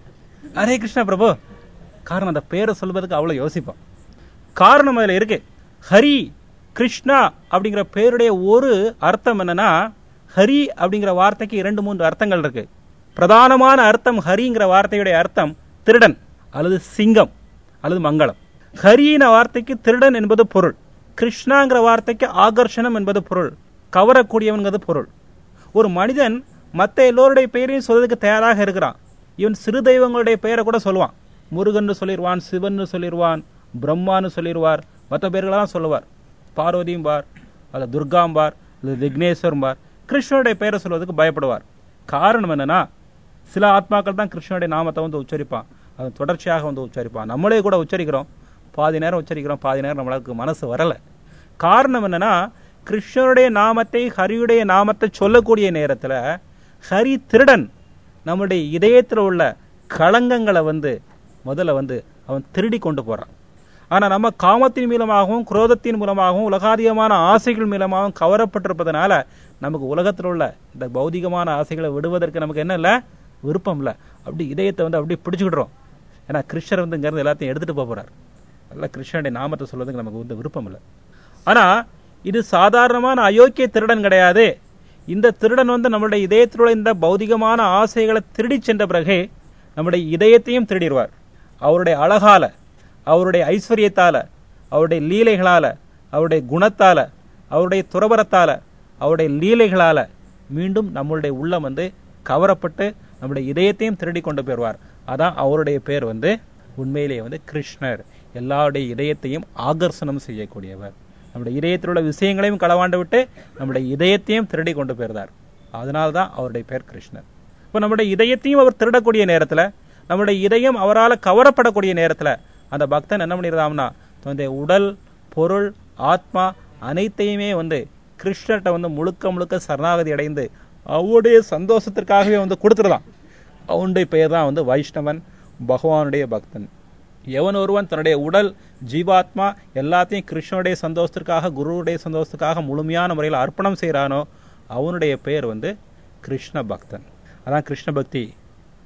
ஹரே கிருஷ்ணா பிரபு காரணம் அந்த பேரை சொல்வதற்கு அவ்வளோ யோசிப்பான் காரணம் அதில் இருக்கு ஹரி கிருஷ்ணா அப்படிங்கிற பேருடைய ஒரு அர்த்தம் என்னன்னா ஹரி அப்படிங்கிற வார்த்தைக்கு இரண்டு மூன்று அர்த்தங்கள் இருக்கு பிரதானமான அர்த்தம் ஹரிங்கிற வார்த்தையுடைய அர்த்தம் திருடன் அல்லது சிங்கம் அல்லது மங்களம் ஹரியின வார்த்தைக்கு திருடன் என்பது பொருள் கிருஷ்ணாங்கிற வார்த்தைக்கு ஆகர்ஷணம் என்பது பொருள் கவரக்கூடியவன்கிறது பொருள் ஒரு மனிதன் மற்ற எல்லோருடைய பெயரையும் சொல்றதுக்கு தயாராக இருக்கிறான் இவன் சிறு தெய்வங்களுடைய பெயரை கூட சொல்லுவான் முருகன் சொல்லிடுவான் சிவன் சொல்லிடுவான் பிரம்மான்னு சொல்லிடுவார் மற்ற பேர்களெல்லாம் சொல்லுவார் பார்வதியும் பார் அல்ல துர்காம்பார் அல்லது விக்னேஸ்வரம்பார் கிருஷ்ணனுடைய பெயரை சொல்வதற்கு பயப்படுவார் காரணம் என்னன்னா சில ஆத்மாக்கள் தான் கிருஷ்ணனுடைய நாமத்தை வந்து உச்சரிப்பான் அது தொடர்ச்சியாக வந்து உச்சரிப்பான் நம்மளே கூட உச்சரிக்கிறோம் பாதி நேரம் உச்சரிக்கிறோம் பாதி நேரம் நம்மளுக்கு மனசு வரல காரணம் என்னன்னா கிருஷ்ணனுடைய நாமத்தை ஹரியுடைய நாமத்தை சொல்லக்கூடிய நேரத்துல ஹரி திருடன் நம்முடைய இதயத்தில் உள்ள களங்கங்களை வந்து முதல்ல வந்து அவன் திருடி கொண்டு போறான் ஆனா நம்ம காமத்தின் மூலமாகவும் குரோதத்தின் மூலமாகவும் உலகாதிகமான ஆசைகள் மூலமாகவும் கவரப்பட்டிருப்பதனால நமக்கு உலகத்தில் உள்ள இந்த பௌதிகமான ஆசைகளை விடுவதற்கு நமக்கு என்ன இல்லை விருப்பம் இல்லை அப்படி இதயத்தை வந்து அப்படியே பிடிச்சுக்கிடுறோம் ஏன்னா கிருஷ்ணர் வந்து இங்கேருந்து எல்லாத்தையும் எடுத்துட்டு போக போறார் அல்ல கிருஷ்ணனுடைய நாமத்தை சொல்றதுக்கு நமக்கு வந்து விருப்பம் இல்லை ஆனா இது சாதாரணமான அயோக்கிய திருடன் கிடையாது இந்த திருடன் வந்து நம்மளுடைய இதயத்தில் உள்ள இந்த பௌதிகமான ஆசைகளை திருடி சென்ற பிறகு நம்முடைய இதயத்தையும் திருடிடுவார் அவருடைய அழகால அவருடைய ஐஸ்வர்யத்தால அவருடைய லீலைகளால அவருடைய குணத்தால அவருடைய துறவரத்தால அவருடைய லீலைகளால மீண்டும் நம்மளுடைய உள்ளம் வந்து கவரப்பட்டு நம்முடைய இதயத்தையும் திருடி கொண்டு போயிடுவார் அதான் அவருடைய பேர் வந்து உண்மையிலேயே வந்து கிருஷ்ணர் எல்லாருடைய இதயத்தையும் ஆகர்ஷணம் செய்யக்கூடியவர் நம்முடைய இதயத்தில் உள்ள விஷயங்களையும் களவாண்டு விட்டு நம்முடைய இதயத்தையும் திருடி கொண்டு போயிருந்தார் அதனால தான் அவருடைய பேர் கிருஷ்ணர் இப்போ நம்முடைய இதயத்தையும் அவர் திருடக்கூடிய நேரத்தில் நம்முடைய இதயம் அவரால் கவரப்படக்கூடிய நேரத்தில் அந்த பக்தன் என்ன பண்ணிடுறாம்னா தன்னுடைய உடல் பொருள் ஆத்மா அனைத்தையுமே வந்து கிருஷ்ணர்கிட்ட வந்து முழுக்க முழுக்க சரணாகதி அடைந்து அவருடைய சந்தோஷத்திற்காகவே வந்து கொடுத்துடலாம் அவனுடைய பெயர் தான் வந்து வைஷ்ணவன் பகவானுடைய பக்தன் எவன் ஒருவன் தன்னுடைய உடல் ஜீவாத்மா எல்லாத்தையும் கிருஷ்ணனுடைய சந்தோஷத்திற்காக குருவுடைய சந்தோஷத்துக்காக முழுமையான முறையில் அர்ப்பணம் செய்கிறானோ அவனுடைய பெயர் வந்து கிருஷ்ண பக்தன் அதான் கிருஷ்ண பக்தி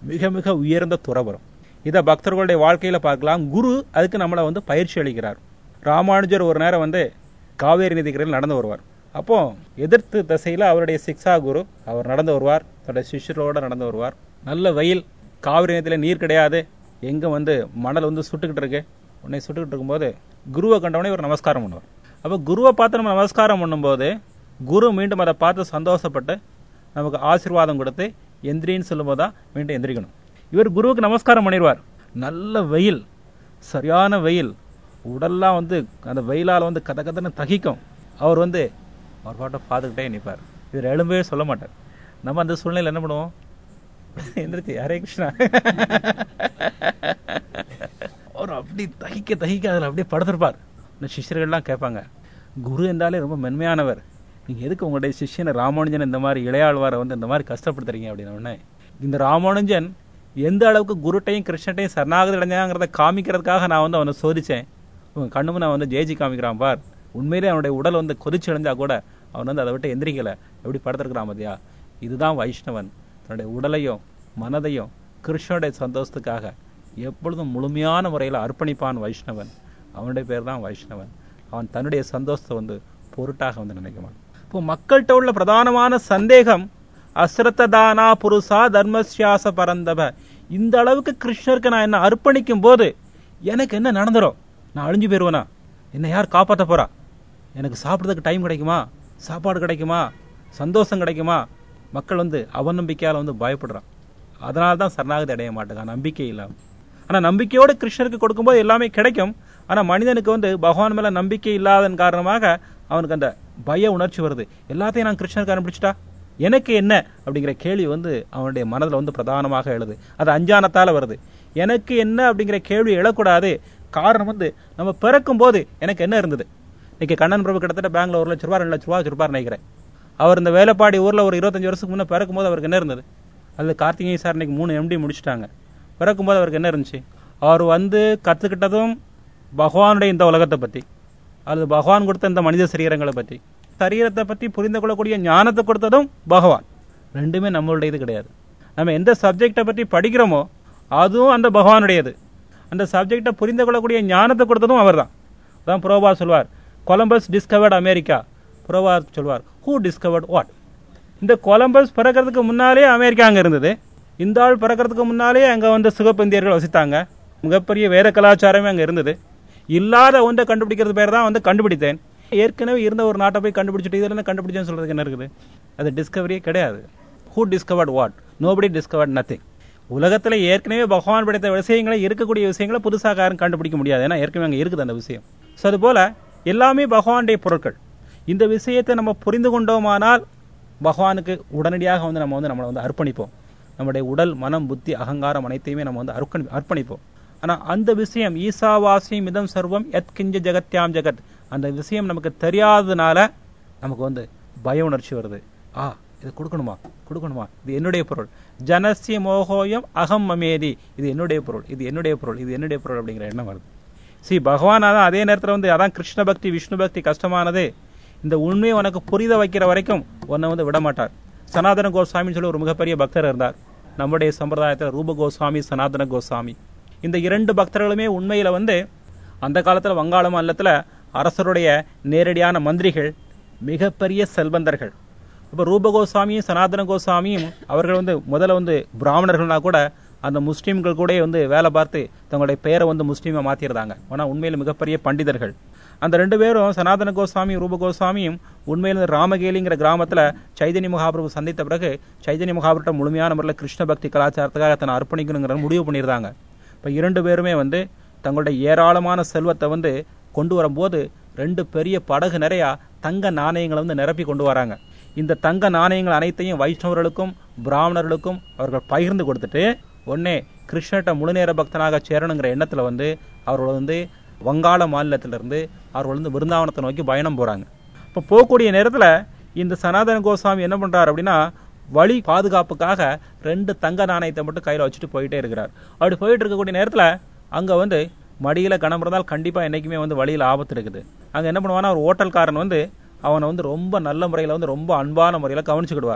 மிக மிக உயர்ந்த துறவரம் இதை பக்தர்களுடைய வாழ்க்கையில பார்க்கலாம் குரு அதுக்கு நம்மளை வந்து பயிற்சி அளிக்கிறார் ராமானுஜர் ஒரு நேரம் வந்து காவேரி நதிக்கரையில் நடந்து வருவார் அப்போ எதிர்த்து திசையில அவருடைய சிக்ஷா குரு அவர் நடந்து வருவார் தன்னுடைய சிஷ்யரோட நடந்து வருவார் நல்ல வெயில் காவிரி நதியில நீர் கிடையாது எங்க வந்து மணல் வந்து சுட்டுக்கிட்டு இருக்கு உன்னை சுட்டுக்கிட்டு இருக்கும்போது குருவை கண்டவனே ஒரு நமஸ்காரம் பண்ணுவார் அப்போ குருவை பார்த்து நம்ம நமஸ்காரம் பண்ணும்போது குரு மீண்டும் அதை பார்த்து சந்தோஷப்பட்டு நமக்கு ஆசீர்வாதம் கொடுத்து எந்திரின்னு சொல்லும்போது தான் மீண்டும் எந்திரிக்கணும் இவர் குருவுக்கு நமஸ்காரம் பண்ணிடுவார் நல்ல வெயில் சரியான வெயில் உடல்லாம் வந்து அந்த வெயிலால் வந்து கத கதன்னு தகிக்கும் அவர் வந்து அவர் பாட்டை பார்த்துக்கிட்டே நிற்பார் இவர் எழும்பவே சொல்ல மாட்டார் நம்ம அந்த சூழ்நிலையில் என்ன பண்ணுவோம் எந்திரிச்சு ஹரே கிருஷ்ணா அவர் அப்படி தகிக்க தகிக்க அதில் அப்படியே படுத்திருப்பார் இந்த சிஷ்யர்கள்லாம் கேட்பாங்க குரு என்றாலே ரொம்ப மென்மையானவர் நீங்கள் எதுக்கு உங்களுடைய சிஷ்யனை ராமானுஜன் இந்த மாதிரி இளையாழ்வாரை வந்து இந்த மாதிரி கஷ்டப்படுத்துறீங்க அப்படின்னு உடனே இந்த ராமானுஜன் எந்த அளவுக்கு குருட்டையும் கிருஷ்ணட்டையும் சரணாகதி அடைஞ்சாங்கிறத காமிக்கிறதுக்காக நான் வந்து அவனை சோதிச்சேன் உன் கண்ணுமு நான் வந்து ஜெயிச்சு காமிக்கிறான் பார் உண்மையிலே அவனுடைய உடல் வந்து கொதிச்சு எழுந்தா கூட அவன் வந்து அதை விட்டு எந்திரிக்கல எப்படி படுத்திருக்கிறான் மதியா இதுதான் வைஷ்ணவன் தன்னுடைய உடலையும் மனதையும் கிருஷ்ணனுடைய சந்தோஷத்துக்காக எப்பொழுதும் முழுமையான முறையில் அர்ப்பணிப்பான் வைஷ்ணவன் அவனுடைய பேர் தான் வைஷ்ணவன் அவன் தன்னுடைய சந்தோஷத்தை வந்து பொருட்டாக வந்து நினைக்குவான் இப்போ மக்கள்கிட்ட உள்ள பிரதானமான சந்தேகம் அஸ்ரத்ததானா புருஷா தர்மசியாச பரந்தப இந்த அளவுக்கு கிருஷ்ணருக்கு நான் என்ன அர்ப்பணிக்கும் போது எனக்கு என்ன நடந்துரும் நான் அழிஞ்சு போயிருவேனா என்னை யார் காப்பாற்ற போறா எனக்கு சாப்பிட்றதுக்கு டைம் கிடைக்குமா சாப்பாடு கிடைக்குமா சந்தோஷம் கிடைக்குமா மக்கள் வந்து அவநம்பிக்கையால் வந்து பயப்படுறான் அதனால தான் சரணாகதி அடைய மாட்டேங்க நம்பிக்கை இல்லாமல் ஆனால் நம்பிக்கையோடு கிருஷ்ணருக்கு கொடுக்கும்போது எல்லாமே கிடைக்கும் ஆனால் மனிதனுக்கு வந்து பகவான் மேலே நம்பிக்கை இல்லாதன் காரணமாக அவனுக்கு அந்த பய உணர்ச்சி வருது எல்லாத்தையும் நான் கிருஷ்ணருக்கு அனுப்பிச்சிட்டா எனக்கு என்ன அப்படிங்கிற கேள்வி வந்து அவனுடைய மனதில் வந்து பிரதானமாக எழுது அது அஞ்ஞானத்தால் வருது எனக்கு என்ன அப்படிங்கிற கேள்வி எழக்கூடாது காரணம் வந்து நம்ம பிறக்கும் போது எனக்கு என்ன இருந்தது இன்னைக்கு கண்ணன் பிரபு கிட்டத்தட்ட பேங்க்ல ஒரு லட்ச ரூபா ரெண்டு லட்ச ரூபா வச்சிருப்பார் நினைக்கிறேன் அவர் இந்த வேலைப்பாடி ஊர்ல ஒரு இருபத்தஞ்சு வருஷத்துக்கு முன்னே பிறக்கும் போது அவருக்கு என்ன இருந்தது அது கார்த்திகை சார் இன்னைக்கு மூணு எம்டி முடிச்சிட்டாங்க பிறக்கும் போது அவருக்கு என்ன இருந்துச்சு அவர் வந்து கத்துக்கிட்டதும் பகவானுடைய இந்த உலகத்தை பத்தி அல்லது பகவான் கொடுத்த இந்த மனித சரீரங்களை பற்றி சரீரத்தை பற்றி புரிந்து கொள்ளக்கூடிய ஞானத்தை கொடுத்ததும் பகவான் ரெண்டுமே நம்மளுடைய இது கிடையாது நம்ம எந்த சப்ஜெக்டை பற்றி படிக்கிறோமோ அதுவும் அந்த பகவானுடையது அந்த சப்ஜெக்டை புரிந்து கொள்ளக்கூடிய ஞானத்தை கொடுத்ததும் அவர்தான் அதான் புரோபா சொல்வார் கொலம்பஸ் டிஸ்கவர்ட் அமெரிக்கா புரோபா சொல்வார் ஹூ டிஸ்கவர்ட் வாட் இந்த கொலம்பஸ் பிறக்கிறதுக்கு முன்னாலே அமெரிக்கா அங்கே இருந்தது இந்த ஆள் பிறக்கிறதுக்கு முன்னாலே அங்கே வந்து சிவப்பந்தியர்கள் வசித்தாங்க மிகப்பெரிய வேத கலாச்சாரமே அங்கே இருந்தது இல்லாத ஒன்றை கண்டுபிடிக்கிறது பேர் தான் வந்து கண்டுபிடித்தேன் ஏற்கனவே இருந்த ஒரு நாட்டை போய் கண்டுபிடிச்சிட்டு இதுல இருந்து கண்டுபிடிச்சேன்னு சொல்றதுக்கு என்ன இருக்குது அது டிஸ்கவரியே கிடையாது who discovered what nobody discovered nothing உலகத்தில் ஏற்கனவே பகவான் படைத்த விஷயங்களை இருக்கக்கூடிய விஷயங்களை புதுசாக யாரும் கண்டுபிடிக்க முடியாது ஏன்னா ஏற்கனவே அங்கே இருக்குது அந்த விஷயம் ஸோ அதுபோல எல்லாமே பகவானுடைய பொருட்கள் இந்த விஷயத்தை நம்ம புரிந்து கொண்டோமானால் பகவானுக்கு உடனடியாக வந்து நம்ம வந்து நம்மளை வந்து அர்ப்பணிப்போம் நம்முடைய உடல் மனம் புத்தி அகங்காரம் அனைத்தையுமே நம்ம வந்து அர்ப்பணி அர்ப்பணிப்போம் ஆனால் அந்த விஷயம் ஈசாவாசியம் இதம் சர்வம் எத் கிஞ்ச ஜெகத்யாம் ஜெகத் அந்த விஷயம் நமக்கு தெரியாததுனால நமக்கு வந்து பய உணர்ச்சி வருது ஆ இது கொடுக்கணுமா கொடுக்கணுமா இது என்னுடைய பொருள் ஜனசிய மோகோயம் அகம் மமேதி இது என்னுடைய பொருள் இது என்னுடைய பொருள் இது என்னுடைய பொருள் அப்படிங்கிற எண்ணம் வருது சி பகவான் அதான் அதே நேரத்தில் வந்து அதான் கிருஷ்ண பக்தி விஷ்ணு பக்தி கஷ்டமானது இந்த உண்மையை உனக்கு புரித வைக்கிற வரைக்கும் உன்னை வந்து விட மாட்டார் சனாதன கோஸ்வாமின்னு சொல்லி ஒரு மிகப்பெரிய பக்தர் இருந்தார் நம்முடைய சம்பிரதாயத்தில் ரூப கோஸ்வாமி சனாதன கோஸ்வாமி இந்த இரண்டு பக்தர்களுமே உண்மையில வந்து அந்த காலத்துல வங்காள மாநிலத்துல அரசருடைய நேரடியான மந்திரிகள் மிகப்பெரிய செல்வந்தர்கள் இப்போ ரூப கோஸ்வாமியும் சனாதன கோஸ்வாமியும் அவர்கள் வந்து முதல்ல வந்து பிராமணர்கள்னா கூட அந்த முஸ்லீம்கள் கூட வந்து வேலை பார்த்து தங்களுடைய பெயரை வந்து முஸ்லீமை மாத்திருந்தாங்க ஆனால் உண்மையில் மிகப்பெரிய பண்டிதர்கள் அந்த ரெண்டு பேரும் சனாதன கோஸ்வாமி ரூப கோஸ்வாமியும் உண்மையில் இந்த ராமகேலிங்கிற கிராமத்துல சைதன்ய மகாபிரபு சந்தித்த பிறகு சைதன்ய மகாபிரட்ட முழுமையான முறையில் கிருஷ்ண பக்தி கலாச்சாரத்துக்காக தன்னை அர்ப்பணிக்கணுங்கிற முடிவு பண்ணியிருந்தாங்க இப்போ இரண்டு பேருமே வந்து தங்களுடைய ஏராளமான செல்வத்தை வந்து கொண்டு வரும்போது ரெண்டு பெரிய படகு நிறையா தங்க நாணயங்களை வந்து நிரப்பி கொண்டு வராங்க இந்த தங்க நாணயங்கள் அனைத்தையும் வைஷ்ணவர்களுக்கும் பிராமணர்களுக்கும் அவர்கள் பகிர்ந்து கொடுத்துட்டு உடனே கிருஷ்ணட்ட முழுநேர பக்தனாக சேரணுங்கிற எண்ணத்துல வந்து அவர்கள் வந்து வங்காள மாநிலத்திலிருந்து அவர்கள் வந்து விருந்தாவனத்தை நோக்கி பயணம் போறாங்க இப்போ போகக்கூடிய நேரத்துல இந்த சனாதன கோஸ்வாமி என்ன பண்றாரு அப்படின்னா வழி பாதுகாப்புக்காக ரெண்டு தங்க நாணயத்தை மட்டும் கையில வச்சுட்டு போயிட்டே இருக்கிறார் அப்படி போயிட்டு இருக்கக்கூடிய நேரத்துல அங்க வந்து மடியில கணம் இருந்தால் கண்டிப்பா என்னைக்குமே வந்து வழியில ஆபத்து இருக்குது அங்க என்ன பண்ணுவானா ஒரு ஓட்டல்காரன் வந்து அவனை வந்து ரொம்ப நல்ல முறையில வந்து ரொம்ப அன்பான முறையில கவனிச்சுக்கிடுவார்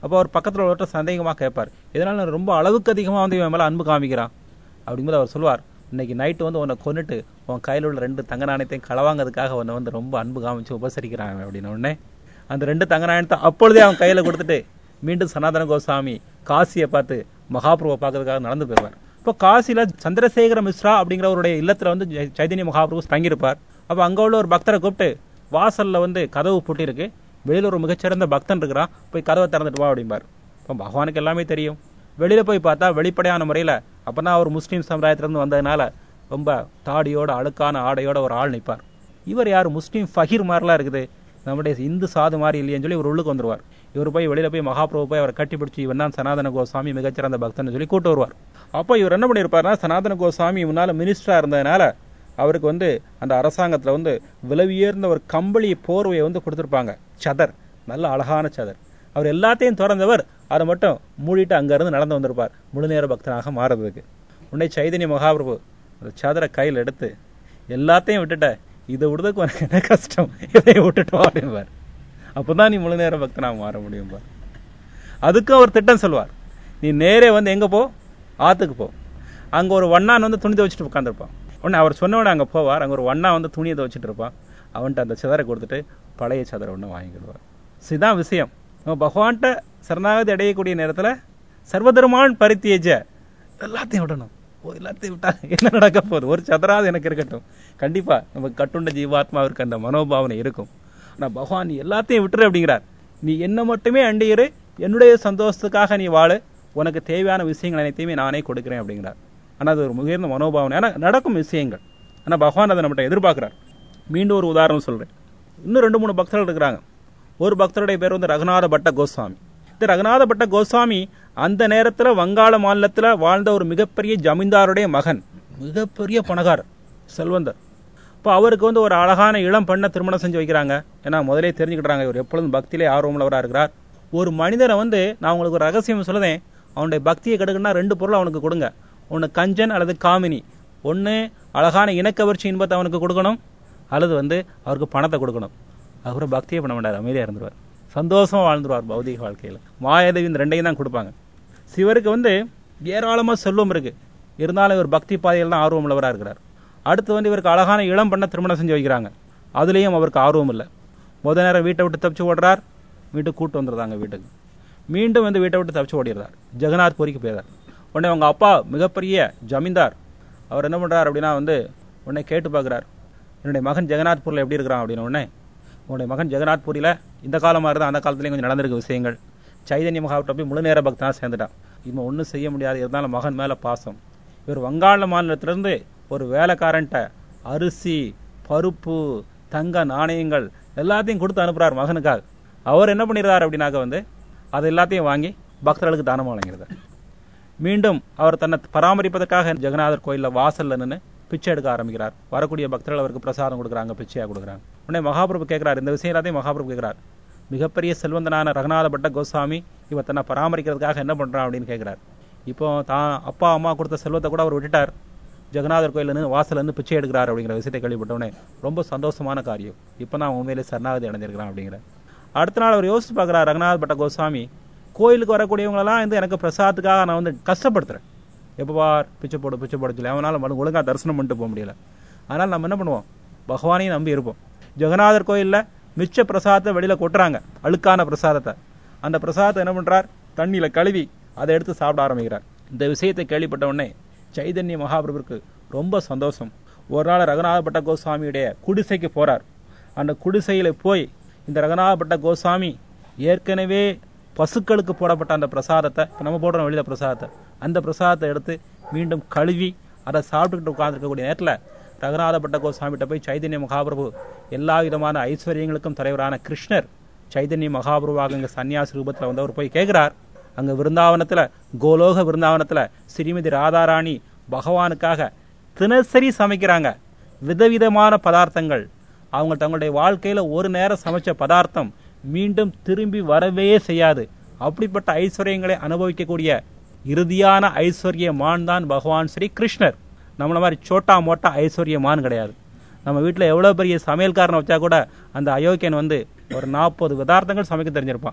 அப்போ அவர் பக்கத்தில் ஒருத்தர் சந்தேகமாக கேட்பார் இதனால ரொம்ப அளவுக்கு அதிகமாக வந்து இவன் மேலே அன்பு காமிக்கிறான் அப்படிங்கும்போது அவர் சொல்வார் இன்னைக்கு நைட்டு வந்து உன்னை கொன்னுட்டு உன் கையில் உள்ள ரெண்டு தங்க நாணயத்தையும் களவாங்கிறதுக்காக உன்னை வந்து ரொம்ப அன்பு காமிச்சு உபசரிக்கிறான் அவன் அப்படின்னு உடனே அந்த ரெண்டு தங்க நாணயத்தை அப்பொழுதே அவன் கையில் கொடுத்துட்டு மீண்டும் சனாதன கோசாமி காசியை பார்த்து மகாபிரபுவை பார்க்கறதுக்காக நடந்து போயிடுவார் இப்போ காசியில் சந்திரசேகர மிஸ்ரா அப்படிங்கிறவருடைய இல்லத்தில் வந்து சை- சைதன்ய மகாபிரபு தங்கியிருப்பார் அப்போ அங்கே உள்ள ஒரு பக்தரை கூப்பிட்டு வாசலில் வந்து கதவு பூட்டியிருக்கு வெளியில் ஒரு மிகச்சிறந்த பக்தன் இருக்கிறான் போய் கதவை திறந்துட்டு வா அப்படிம்பார் இப்போ பகவானுக்கு எல்லாமே தெரியும் வெளியில் போய் பார்த்தா வெளிப்படையான முறையில் அப்பதான் அவர் முஸ்லீம் சமுதாயத்திலிருந்து வந்ததுனால ரொம்ப தாடியோட அழுக்கான ஆடையோட ஒரு ஆள் நிற்பார் இவர் யார் முஸ்லீம் ஃபகீர் மாதிரிலாம் இருக்குது நம்முடைய இந்து சாது மாதிரி இல்லையேன்னு சொல்லி இவர் உள்ளுக்கு வந்துருவார் இவர் போய் வெளியில போய் மகாபிரபு போய் அவரை கட்டிப்பிடிச்சு இவன் தான் சனாதன கோசாமி மிகச்சிறந்த பக்தன் சொல்லி கூட்டு வருவார் அப்போ இவர் என்ன பண்ணியிருப்பாருன்னா சனாதன கோசாமி முன்னால மினிஸ்டரா இருந்ததுனால அவருக்கு வந்து அந்த அரசாங்கத்துல வந்து விலை உயர்ந்த ஒரு கம்பளி போர்வையை வந்து கொடுத்துருப்பாங்க சதர் நல்ல அழகான சதர் அவர் எல்லாத்தையும் திறந்தவர் அதை மட்டும் மூடிட்டு அங்கிருந்து நடந்து வந்திருப்பார் முழுநேர பக்தனாக மாறுறதுக்கு உடனே சைதன்ய மகாபிரபு அந்த சதரை கையில் எடுத்து எல்லாத்தையும் விட்டுட்ட இதை விடுறதுக்கு உனக்கு என்ன கஷ்டம் இதை விட்டுட்டு வா அப்படிம்பார் அப்பதான் நீ முழு நேர பக்தனாக மாற முடியும் பார் அதுக்கும் அவர் திட்டம் சொல்வார் நீ நேரே வந்து எங்க போ ஆத்துக்கு போ அங்க ஒரு வண்ணான் வந்து துணி துவச்சிட்டு உட்காந்துருப்பான் உடனே அவர் சொன்ன உடனே அங்க போவார் அங்க ஒரு வண்ணா வந்து துணியை துவச்சிட்டு இருப்பான் அவன்கிட்ட அந்த சிதரை கொடுத்துட்டு பழைய சதரை ஒன்று வாங்கிக்கிடுவார் இதுதான் விஷயம் நம்ம பகவான்கிட்ட சரணாகதி அடையக்கூடிய நேரத்துல சர்வதர்மான் பரித்தியஜ எல்லாத்தையும் விடணும் ஓ எல்லாத்தையும் விட்டா என்ன நடக்க போகுது ஒரு சதராது எனக்கு இருக்கட்டும் கண்டிப்பா நமக்கு கட்டுண்ட ஜீவாத்மாவிற்கு அந்த மனோபாவனை இருக்கும் ஆனா பகவான் நீ எல்லாத்தையும் விட்டுரு அப்படிங்கிறார் நீ என்ன மட்டுமே அண்டியிரு என்னுடைய சந்தோஷத்துக்காக நீ வாழு உனக்கு தேவையான விஷயங்கள் அனைத்தையுமே நானே கொடுக்கிறேன் அப்படிங்கிறார் ஆனா அது ஒரு உயர்ந்த மனோபாவனை ஆனா நடக்கும் விஷயங்கள் ஆனா பகவான் அதை நம்மகிட்ட எதிர்பார்க்கிறார் மீண்டும் ஒரு உதாரணம் சொல்றேன் இன்னும் ரெண்டு மூணு பக்தர்கள் இருக்கிறாங்க ஒரு பக்தருடைய பேர் வந்து ரகுநாத பட்ட கோஸ்வாமி இந்த ரகுநாத பட்ட கோஸ்வாமி அந்த நேரத்துல வங்காள மாநிலத்துல வாழ்ந்த ஒரு மிகப்பெரிய ஜமீன்தாருடைய மகன் மிகப்பெரிய பணக்காரர் செல்வந்தர் இப்போ அவருக்கு வந்து ஒரு அழகான இளம் பெண்ணை திருமணம் செஞ்சு வைக்கிறாங்க ஏன்னா முதலே தெரிஞ்சுக்கிட்டாங்க இவர் எப்பொழுதும் பக்தியிலே ஆர்வமுள்ளவராக இருக்கிறார் ஒரு மனிதனை வந்து நான் உங்களுக்கு ஒரு ரகசியம் சொல்லுதேன் அவனுடைய பக்தியை கெடுக்கணும்னா ரெண்டு பொருள் அவனுக்கு கொடுங்க ஒன்று கஞ்சன் அல்லது காமினி ஒன்று அழகான இனக்கவர்ச்சி இன்பத்தை அவனுக்கு கொடுக்கணும் அல்லது வந்து அவருக்கு பணத்தை கொடுக்கணும் அப்புறம் பக்தியே பண்ண மாட்டார் அமைதியாக இருந்துருவார் சந்தோஷமா வாழ்ந்துருவார் பௌதிக வாழ்க்கையில் மாயாதேவி இந்த ரெண்டையும் தான் கொடுப்பாங்க சிவருக்கு வந்து ஏராளமாக செல்வம் இருக்கு இருந்தாலும் இவர் பக்தி பாதையில் தான் ஆர்வம் உள்ளவராக இருக்கிறார் அடுத்து வந்து இவருக்கு அழகான இளம் பண்ண திருமணம் செஞ்சு வைக்கிறாங்க அதுலேயும் அவருக்கு ஆர்வம் இல்லை முத நேரம் வீட்டை விட்டு தப்பிச்சு ஓடுறார் வீட்டுக்கு கூட்டு வந்துடுறாங்க வீட்டுக்கு மீண்டும் வந்து வீட்டை விட்டு தப்பிச்சு ஓடிடுறார் ஜெகநாத் பூரிக்கு போயிடுறார் உடனே அவங்க அப்பா மிகப்பெரிய ஜமீன்தார் அவர் என்ன பண்றார் அப்படின்னா வந்து உடனே கேட்டு பார்க்குறார் என்னுடைய மகன் ஜெகநாத்பூரில் எப்படி இருக்கிறான் அப்படின்னு உடனே உன்னுடைய மகன் ஜெகநாத்பூரில் இந்த காலம் மாதிரி தான் அந்த காலத்துலேயும் கொஞ்சம் நடந்திருக்கு விஷயங்கள் சைதன்ய மகாவிட்ட போய் முழு நேர பக்தனாக சேர்ந்துட்டான் இவன் ஒன்றும் செய்ய முடியாது இருந்தாலும் மகன் மேலே பாசம் இவர் வங்காள மாநிலத்திலிருந்து ஒரு வேலைக்காரன்ட்ட அரிசி பருப்பு தங்க நாணயங்கள் எல்லாத்தையும் கொடுத்து அனுப்புறார் மகனுக்காக அவர் என்ன பண்ணிடுறார் அப்படின்னாக்க வந்து அது எல்லாத்தையும் வாங்கி பக்தர்களுக்கு தானமாக வழங்கிடுறார் மீண்டும் அவர் தன்னை பராமரிப்பதற்காக ஜெகநாதர் கோயிலில் வாசல்ல நின்று பிச்சை எடுக்க ஆரம்பிக்கிறார் வரக்கூடிய பக்தர்கள் அவருக்கு பிரசாதம் கொடுக்குறாங்க பிச்சையா கொடுக்குறாங்க உடனே மகாபிரபு கேட்கிறார் இந்த விஷயம் எல்லாத்தையும் மகாபிரபு கேட்கிறார் மிகப்பெரிய செல்வந்தனான ரகுநாத பட்ட கோசாமி இவன் தன்னை பராமரிக்கிறதுக்காக என்ன பண்றான் அப்படின்னு கேட்கிறார் இப்போ தான் அப்பா அம்மா கொடுத்த செல்வத்தை கூட அவர் விட்டுட்டார் ஜெகநாதர் கோயில்ல நின்று வாசல்ல இருந்து பிச்சை எடுக்கிறார் அப்படிங்கிற விஷயத்தை கேள்விப்பட்டவனே ரொம்ப சந்தோஷமான காரியம் இப்போ தான் உண்மையிலே சரணாகதி அடைஞ்சிருக்கிறான் அப்படிங்கிற அடுத்த நாள் அவர் யோசிச்சு பார்க்குறார் ரகுநாத பட்ட கோசாமி கோயிலுக்கு வரக்கூடியவங்களெல்லாம் வந்து எனக்கு பிரசாதத்துக்காக நான் வந்து கஷ்டப்படுத்துறேன் எப்போ பார் பிச்சை போடு பிச்சை போட சொல்லி அவனால் மனு ஒழுங்காக தரிசனம் பண்ணிட்டு போக முடியல அதனால் நம்ம என்ன பண்ணுவோம் பகவானையும் நம்பி இருப்போம் ஜெகநாதர் கோயிலில் மிச்ச பிரசாதத்தை வெளியில் கொட்டுறாங்க அழுக்கான பிரசாதத்தை அந்த பிரசாதத்தை என்ன பண்ணுறார் தண்ணியில் கழுவி அதை எடுத்து சாப்பிட ஆரம்பிக்கிறார் இந்த விஷயத்தை கேள்விப்பட்ட உடனே சைதன்ய மகாபிரபுக்கு ரொம்ப சந்தோஷம் ஒரு நாள் ரகுநாதபட்ட கோஸ்வாமியுடைய குடிசைக்கு போறார் அந்த குடிசையில போய் இந்த ரகுநாதபட்ட கோஸ்வாமி ஏற்கனவே பசுக்களுக்கு போடப்பட்ட அந்த பிரசாதத்தை இப்ப நம்ம போடுறோம் வெளியில பிரசாதத்தை அந்த பிரசாதத்தை எடுத்து மீண்டும் கழுவி அதை சாப்பிட்டுக்கிட்டு உட்கார்ந்துருக்கக்கூடிய நேரத்தில் ரகுநாதபட்ட கோஸ்வாமிகிட்ட போய் சைதன்ய மகாபிரபு எல்லா விதமான ஐஸ்வர்யங்களுக்கும் தலைவரான கிருஷ்ணர் சைதன்ய மகாபிரபுவாக இங்க சன்னியாசி ரூபத்தில் வந்தவர் போய் கேட்கிறார் அங்க விருந்தாவனத்துல கோலோக விருந்தாவனத்துல ஸ்ரீமதி ராதாராணி பகவானுக்காக தினசரி சமைக்கிறாங்க விதவிதமான பதார்த்தங்கள் அவங்க தங்களுடைய வாழ்க்கையில ஒரு நேரம் சமைச்ச பதார்த்தம் மீண்டும் திரும்பி வரவே செய்யாது அப்படிப்பட்ட ஐஸ்வர்யங்களை அனுபவிக்கக்கூடிய இறுதியான ஐஸ்வர்யமான் தான் பகவான் ஸ்ரீ கிருஷ்ணர் நம்மள மாதிரி சோட்டா மோட்டா ஐஸ்வர்யமான் கிடையாது நம்ம வீட்டில் எவ்வளோ பெரிய சமையல்காரனை வச்சா கூட அந்த அயோக்கியன் வந்து ஒரு நாற்பது பதார்த்தங்கள் சமைக்க தெரிஞ்சிருப்பான்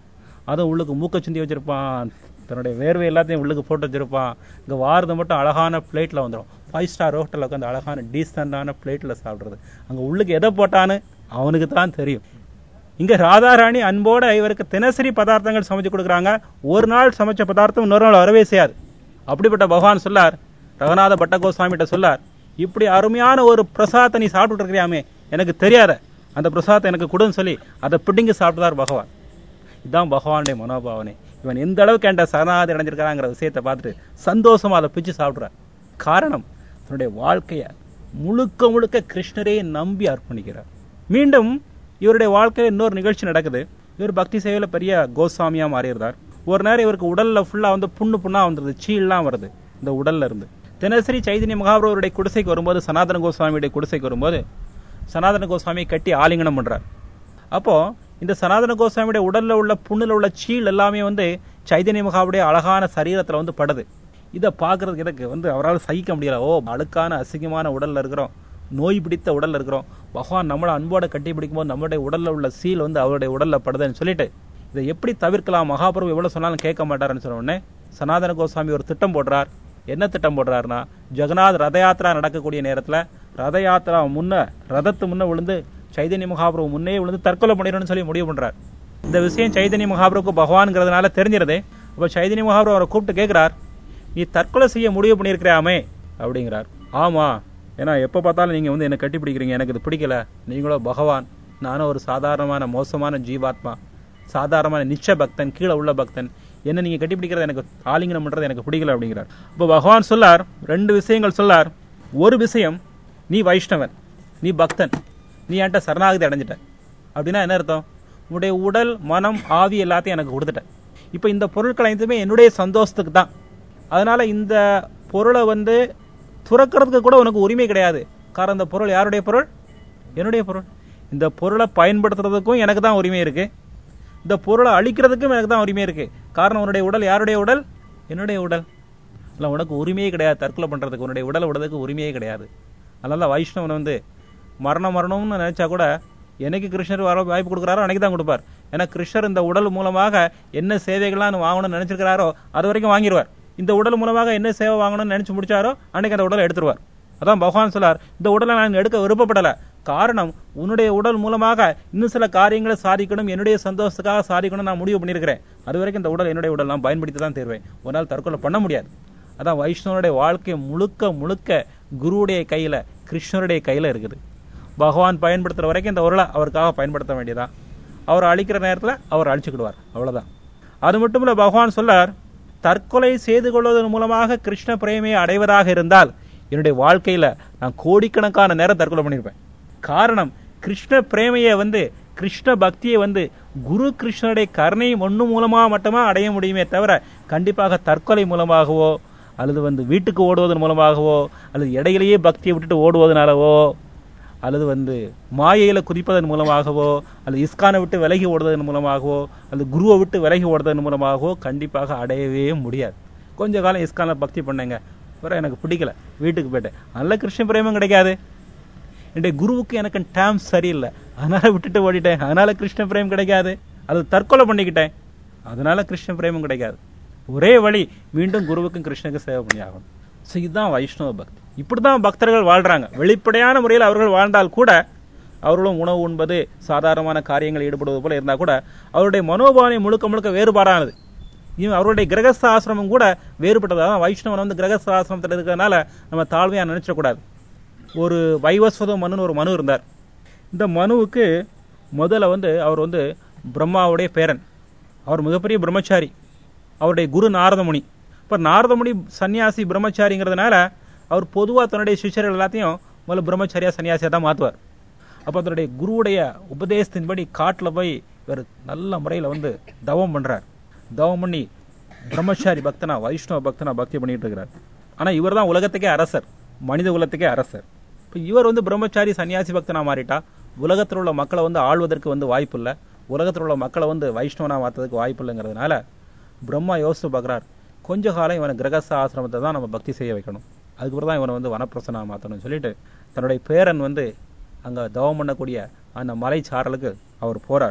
அதுவும் உள்ளுக்கு மூக்க சிந்தி வச்சிருப்பான் தன்னுடைய வேர்வை எல்லாத்தையும் உள்ளுக்கு போட்டு வச்சிருப்பான் இங்கே வாரது மட்டும் அழகான பிளேட்டில் வந்துடும் ஃபைவ் ஸ்டார் ஹோட்டலில் உட்காந்து அழகான டீசெண்டான பிளேட்டில் சாப்பிட்றது அங்கே உள்ளுக்கு எதை போட்டான்னு அவனுக்கு தான் தெரியும் இங்க ராதாராணி அன்போட இவருக்கு தினசரி பதார்த்தங்கள் சமைச்சு கொடுக்குறாங்க ஒரு நாள் சமைச்ச பதார்த்தம் இன்னொரு நாள் வரவே செய்யாது அப்படிப்பட்ட பகவான் சொல்லார் ரகநாத பட்டகோஸ்வாமிகிட்ட சொல்லார் இப்படி அருமையான ஒரு பிரசாதத்தை நீ சாப்பிட்டு இருக்கிறியாமே எனக்கு தெரியாத அந்த பிரசாதத்தை எனக்கு கொடுன்னு சொல்லி அதை பிடிங்கி சாப்பிட்டுதார் பகவான் இதுதான் பகவானுடைய மனோபாவனை இவன் எந்த அளவுக்கு என்கிட்ட சரணாதி அடைஞ்சிருக்கிறாங்கிற விஷயத்தை பார்த்துட்டு சந்தோஷமா அதை பிச்சு சாப்பிட்றார் காரணம் தன்னுடைய வாழ்க்கையை முழுக்க முழுக்க கிருஷ்ணரையே நம்பி அர்ப்பணிக்கிறார் மீண்டும் இவருடைய வாழ்க்கையில் இன்னொரு நிகழ்ச்சி நடக்குது இவர் பக்தி சேவையில் பெரிய கோஸ்வாமியா மாறியிருந்தார் ஒரு நேரம் இவருக்கு உடல்ல ஃபுல்லா வந்து புண்ணு புண்ணா வந்துருது சீல்லாம் வருது இந்த உடல்ல இருந்து தினசரி சைதன்ய மகாபிரவருடைய குடிசைக்கு வரும்போது சனாதன கோஸ்வாமியுடைய குடிசைக்கு வரும்போது சனாதன கோஸ்வாமியை கட்டி ஆலிங்கனம் பண்றார் அப்போ இந்த சனாதன கோஸ்வாமியுடைய உடல்ல உள்ள புண்ணுல உள்ள சீல் எல்லாமே வந்து சைதன்ய மகாவுடைய அழகான சரீரத்துல வந்து படுது இதை பார்க்கறதுக்கு எனக்கு வந்து அவரால் சகிக்க முடியல ஓ அழுக்கான அசிங்கமான உடல்ல இருக்கிறோம் நோய் பிடித்த உடல்ல இருக்கிறோம் பகவான் நம்மளை அன்போட கட்டி பிடிக்கும்போது நம்மளுடைய உடல்ல உள்ள சீல் வந்து அவருடைய உடல்ல படுதுன்னு சொல்லிட்டு இதை எப்படி தவிர்க்கலாம் மகாபிரபு எவ்வளவு சொன்னாலும் கேட்க மாட்டாருன்னு சொன்ன உடனே சனாதன கோஸ்வாமி ஒரு திட்டம் போடுறார் என்ன திட்டம் போடுறாருன்னா ஜெகநாத் ரத யாத்திரா நடக்கக்கூடிய நேரத்துல ரத யாத்திரா முன்ன ரதத்து முன்ன விழுந்து சைதன்ய மகாபிரபு முன்னே விழுந்து தற்கொலை பண்ணிடணும்னு சொல்லி முடிவு பண்றார் இந்த விஷயம் சைதன்ய மகாபிரபுக்கு பகவான்ங்கிறதுனால தெரிஞ்சிருது அப்ப சைதன்ய மகாபிரபு அவரை கூப்பிட்டு கேட்கிறார் நீ தற்கொலை செய்ய முடிவு பண்ணியிருக்கிறாமே அப்படிங்கிறார் ஆமா ஏன்னா எப்போ பார்த்தாலும் நீங்கள் வந்து என்னை கட்டி பிடிக்கிறீங்க எனக்கு இது பிடிக்கல நீங்களோ பகவான் நானும் ஒரு சாதாரணமான மோசமான ஜீவாத்மா சாதாரணமான நிச்ச பக்தன் கீழே உள்ள பக்தன் என்ன நீங்கள் கட்டி பிடிக்கிறது எனக்கு ஆலிங்கனம் பண்ணுறது எனக்கு பிடிக்கல அப்படிங்கிறார் இப்போ பகவான் சொல்லார் ரெண்டு விஷயங்கள் சொல்லார் ஒரு விஷயம் நீ வைஷ்ணவன் நீ பக்தன் நீ என்கிட்ட சரணாகதி அடைஞ்சிட்ட அப்படின்னா என்ன அர்த்தம் உன்னுடைய உடல் மனம் ஆவி எல்லாத்தையும் எனக்கு கொடுத்துட்ட இப்போ இந்த பொருட்கள் அனைத்துமே என்னுடைய சந்தோஷத்துக்கு தான் அதனால இந்த பொருளை வந்து துறக்கிறதுக்கு கூட உனக்கு உரிமை கிடையாது காரணம் இந்த பொருள் யாருடைய பொருள் என்னுடைய பொருள் இந்த பொருளை பயன்படுத்துறதுக்கும் எனக்கு தான் உரிமை இருக்கு இந்த பொருளை அழிக்கிறதுக்கும் எனக்கு தான் உரிமை இருக்கு காரணம் உன்னுடைய உடல் யாருடைய உடல் என்னுடைய உடல் இல்லை உனக்கு உரிமையே கிடையாது தற்கொலை பண்றதுக்கு உன்னுடைய உடலை விடுறதுக்கு உரிமையே கிடையாது அதனால தான் வைஷ்ணவன் வந்து மரணம் மரணம்னு நினைச்சா கூட என்னைக்கு கிருஷ்ணர் வர வாய்ப்பு கொடுக்குறாரோ அன்னைக்கு தான் கொடுப்பார் ஏன்னா கிருஷ்ணர் இந்த உடல் மூலமாக என்ன சேவைகள்லாம் வாங்கணும்னு நினைச்சிருக்கிறாரோ அது வரைக்கும் வாங்கிடுவார் இந்த உடல் மூலமாக என்ன சேவை வாங்கணும்னு நினைச்சு முடிச்சாரோ அன்னைக்கு அந்த உடலை எடுத்துருவார் அதான் பகவான் சொல்லார் இந்த உடலை நான் எடுக்க விருப்பப்படல காரணம் உன்னுடைய உடல் மூலமாக இன்னும் சில காரியங்களை சாதிக்கணும் என்னுடைய சந்தோஷத்துக்காக சாதிக்கணும் நான் முடிவு பண்ணியிருக்கிறேன் அது வரைக்கும் இந்த உடல் என்னுடைய உடல் நான் பயன்படுத்தி தான் தருவேன் ஒரு நாள் தற்கொலை பண்ண முடியாது அதான் வைஷ்ணவனுடைய வாழ்க்கை முழுக்க முழுக்க குருவுடைய கையில கிருஷ்ணருடைய கையில இருக்குது பகவான் பயன்படுத்துற வரைக்கும் இந்த உருளை அவருக்காக பயன்படுத்த வேண்டியதான் அவர் அழிக்கிற நேரத்துல அவர் அழிச்சுக்கிடுவார் அவ்வளவுதான் அது மட்டும் இல்ல பகவான் சொல்லார் தற்கொலை செய்து கொள்வதன் மூலமாக கிருஷ்ண பிரேமையை அடைவதாக இருந்தால் என்னுடைய வாழ்க்கையில நான் கோடிக்கணக்கான நேரம் தற்கொலை பண்ணியிருப்பேன் காரணம் கிருஷ்ண பிரேமையை வந்து கிருஷ்ண பக்தியை வந்து குரு கிருஷ்ணனுடைய கருணை ஒண்ணு மூலமா மட்டுமா அடைய முடியுமே தவிர கண்டிப்பாக தற்கொலை மூலமாகவோ அல்லது வந்து வீட்டுக்கு ஓடுவதன் மூலமாகவோ அல்லது இடையிலேயே பக்தியை விட்டுட்டு ஓடுவதனாலவோ அல்லது வந்து மாயையில குதிப்பதன் மூலமாகவோ அல்லது இஸ்கானை விட்டு விலகி ஓடுவதன் மூலமாகவோ அல்லது குருவை விட்டு விலகி ஓடுவதன் மூலமாகவோ கண்டிப்பாக அடையவே முடியாது கொஞ்ச காலம் இஸ்கான பக்தி பண்ணேங்க அப்புறம் எனக்கு பிடிக்கல வீட்டுக்கு போயிட்டேன் நல்ல கிருஷ்ண பிரேமம் கிடைக்காது என்னுடைய குருவுக்கு எனக்கு டேம் சரியில்லை அதனால விட்டுட்டு ஓடிட்டேன் அதனால கிருஷ்ண பிரேம் கிடைக்காது அது தற்கொலை பண்ணிக்கிட்டேன் அதனால கிருஷ்ண பிரேமம் கிடைக்காது ஒரே வழி மீண்டும் குருவுக்கும் கிருஷ்ணனுக்கும் சேவை பண்ணி ஆகணும் ஸோ இதுதான் வைஷ்ணவ பக்தி இப்படிதான் பக்தர்கள் வாழ்றாங்க வெளிப்படையான முறையில் அவர்கள் வாழ்ந்தால் கூட அவர்களும் உணவு உண்பது சாதாரணமான காரியங்கள் ஈடுபடுவது போல இருந்தால் கூட அவருடைய மனோபாவனை முழுக்க முழுக்க வேறுபாடானது இவன் அவருடைய கிரகஸ்த ஆசிரமம் கூட வேறுபட்டது அதான் வைஷ்ணவன் வந்து கிரகஸ்த ஆசிரமத்தில் இருக்கிறதுனால நம்ம தாழ்மையா நினைச்சிடக்கூடாது ஒரு வைவஸ்வத மனுன்னு ஒரு மனு இருந்தார் இந்த மனுவுக்கு முதல்ல வந்து அவர் வந்து பிரம்மாவுடைய பேரன் அவர் மிகப்பெரிய பிரம்மச்சாரி அவருடைய குரு நாரதமுனி இப்போ நாரதமுனி சன்னியாசி பிரம்மச்சாரிங்கிறதுனால அவர் பொதுவாக தன்னுடைய சிஷ்யர்கள் எல்லாத்தையும் முதல்ல பிரம்மச்சாரியா சன்னியாசியா தான் மாற்றுவார் அப்போ தன்னுடைய குருவுடைய உபதேசத்தின்படி காட்டில் போய் இவர் நல்ல முறையில் வந்து தவம் பண்றார் தவம் பண்ணி பிரம்மச்சாரி பக்தனா வைஷ்ணவ பக்தனா பக்தி பண்ணிட்டு இருக்கிறார் ஆனா இவர் தான் உலகத்துக்கே அரசர் மனித குலத்துக்கே அரசர் இப்போ இவர் வந்து பிரம்மச்சாரி சன்னியாசி பக்தனா மாறிட்டா உலகத்தில் உள்ள மக்களை வந்து ஆள்வதற்கு வந்து வாய்ப்பு இல்லை உலகத்தில் உள்ள மக்களை வந்து வைஷ்ணவனா மாற்றுறதுக்கு வாய்ப்பு இல்லைங்கிறதுனால பிரம்மா யோசித்து பார்க்குறார் கொஞ்ச காலம் இவனை கிரகஸ்த ஆசிரமத்தை தான் நம்ம பக்தி செய்ய வைக்கணும் அதுக்கப்புறம் தான் இவனை வந்து வனப்பிரசனா மாற்றணும்னு சொல்லிட்டு தன்னுடைய பேரன் வந்து அங்கே தவம் பண்ணக்கூடிய அந்த மலை சாரலுக்கு அவர் போறார்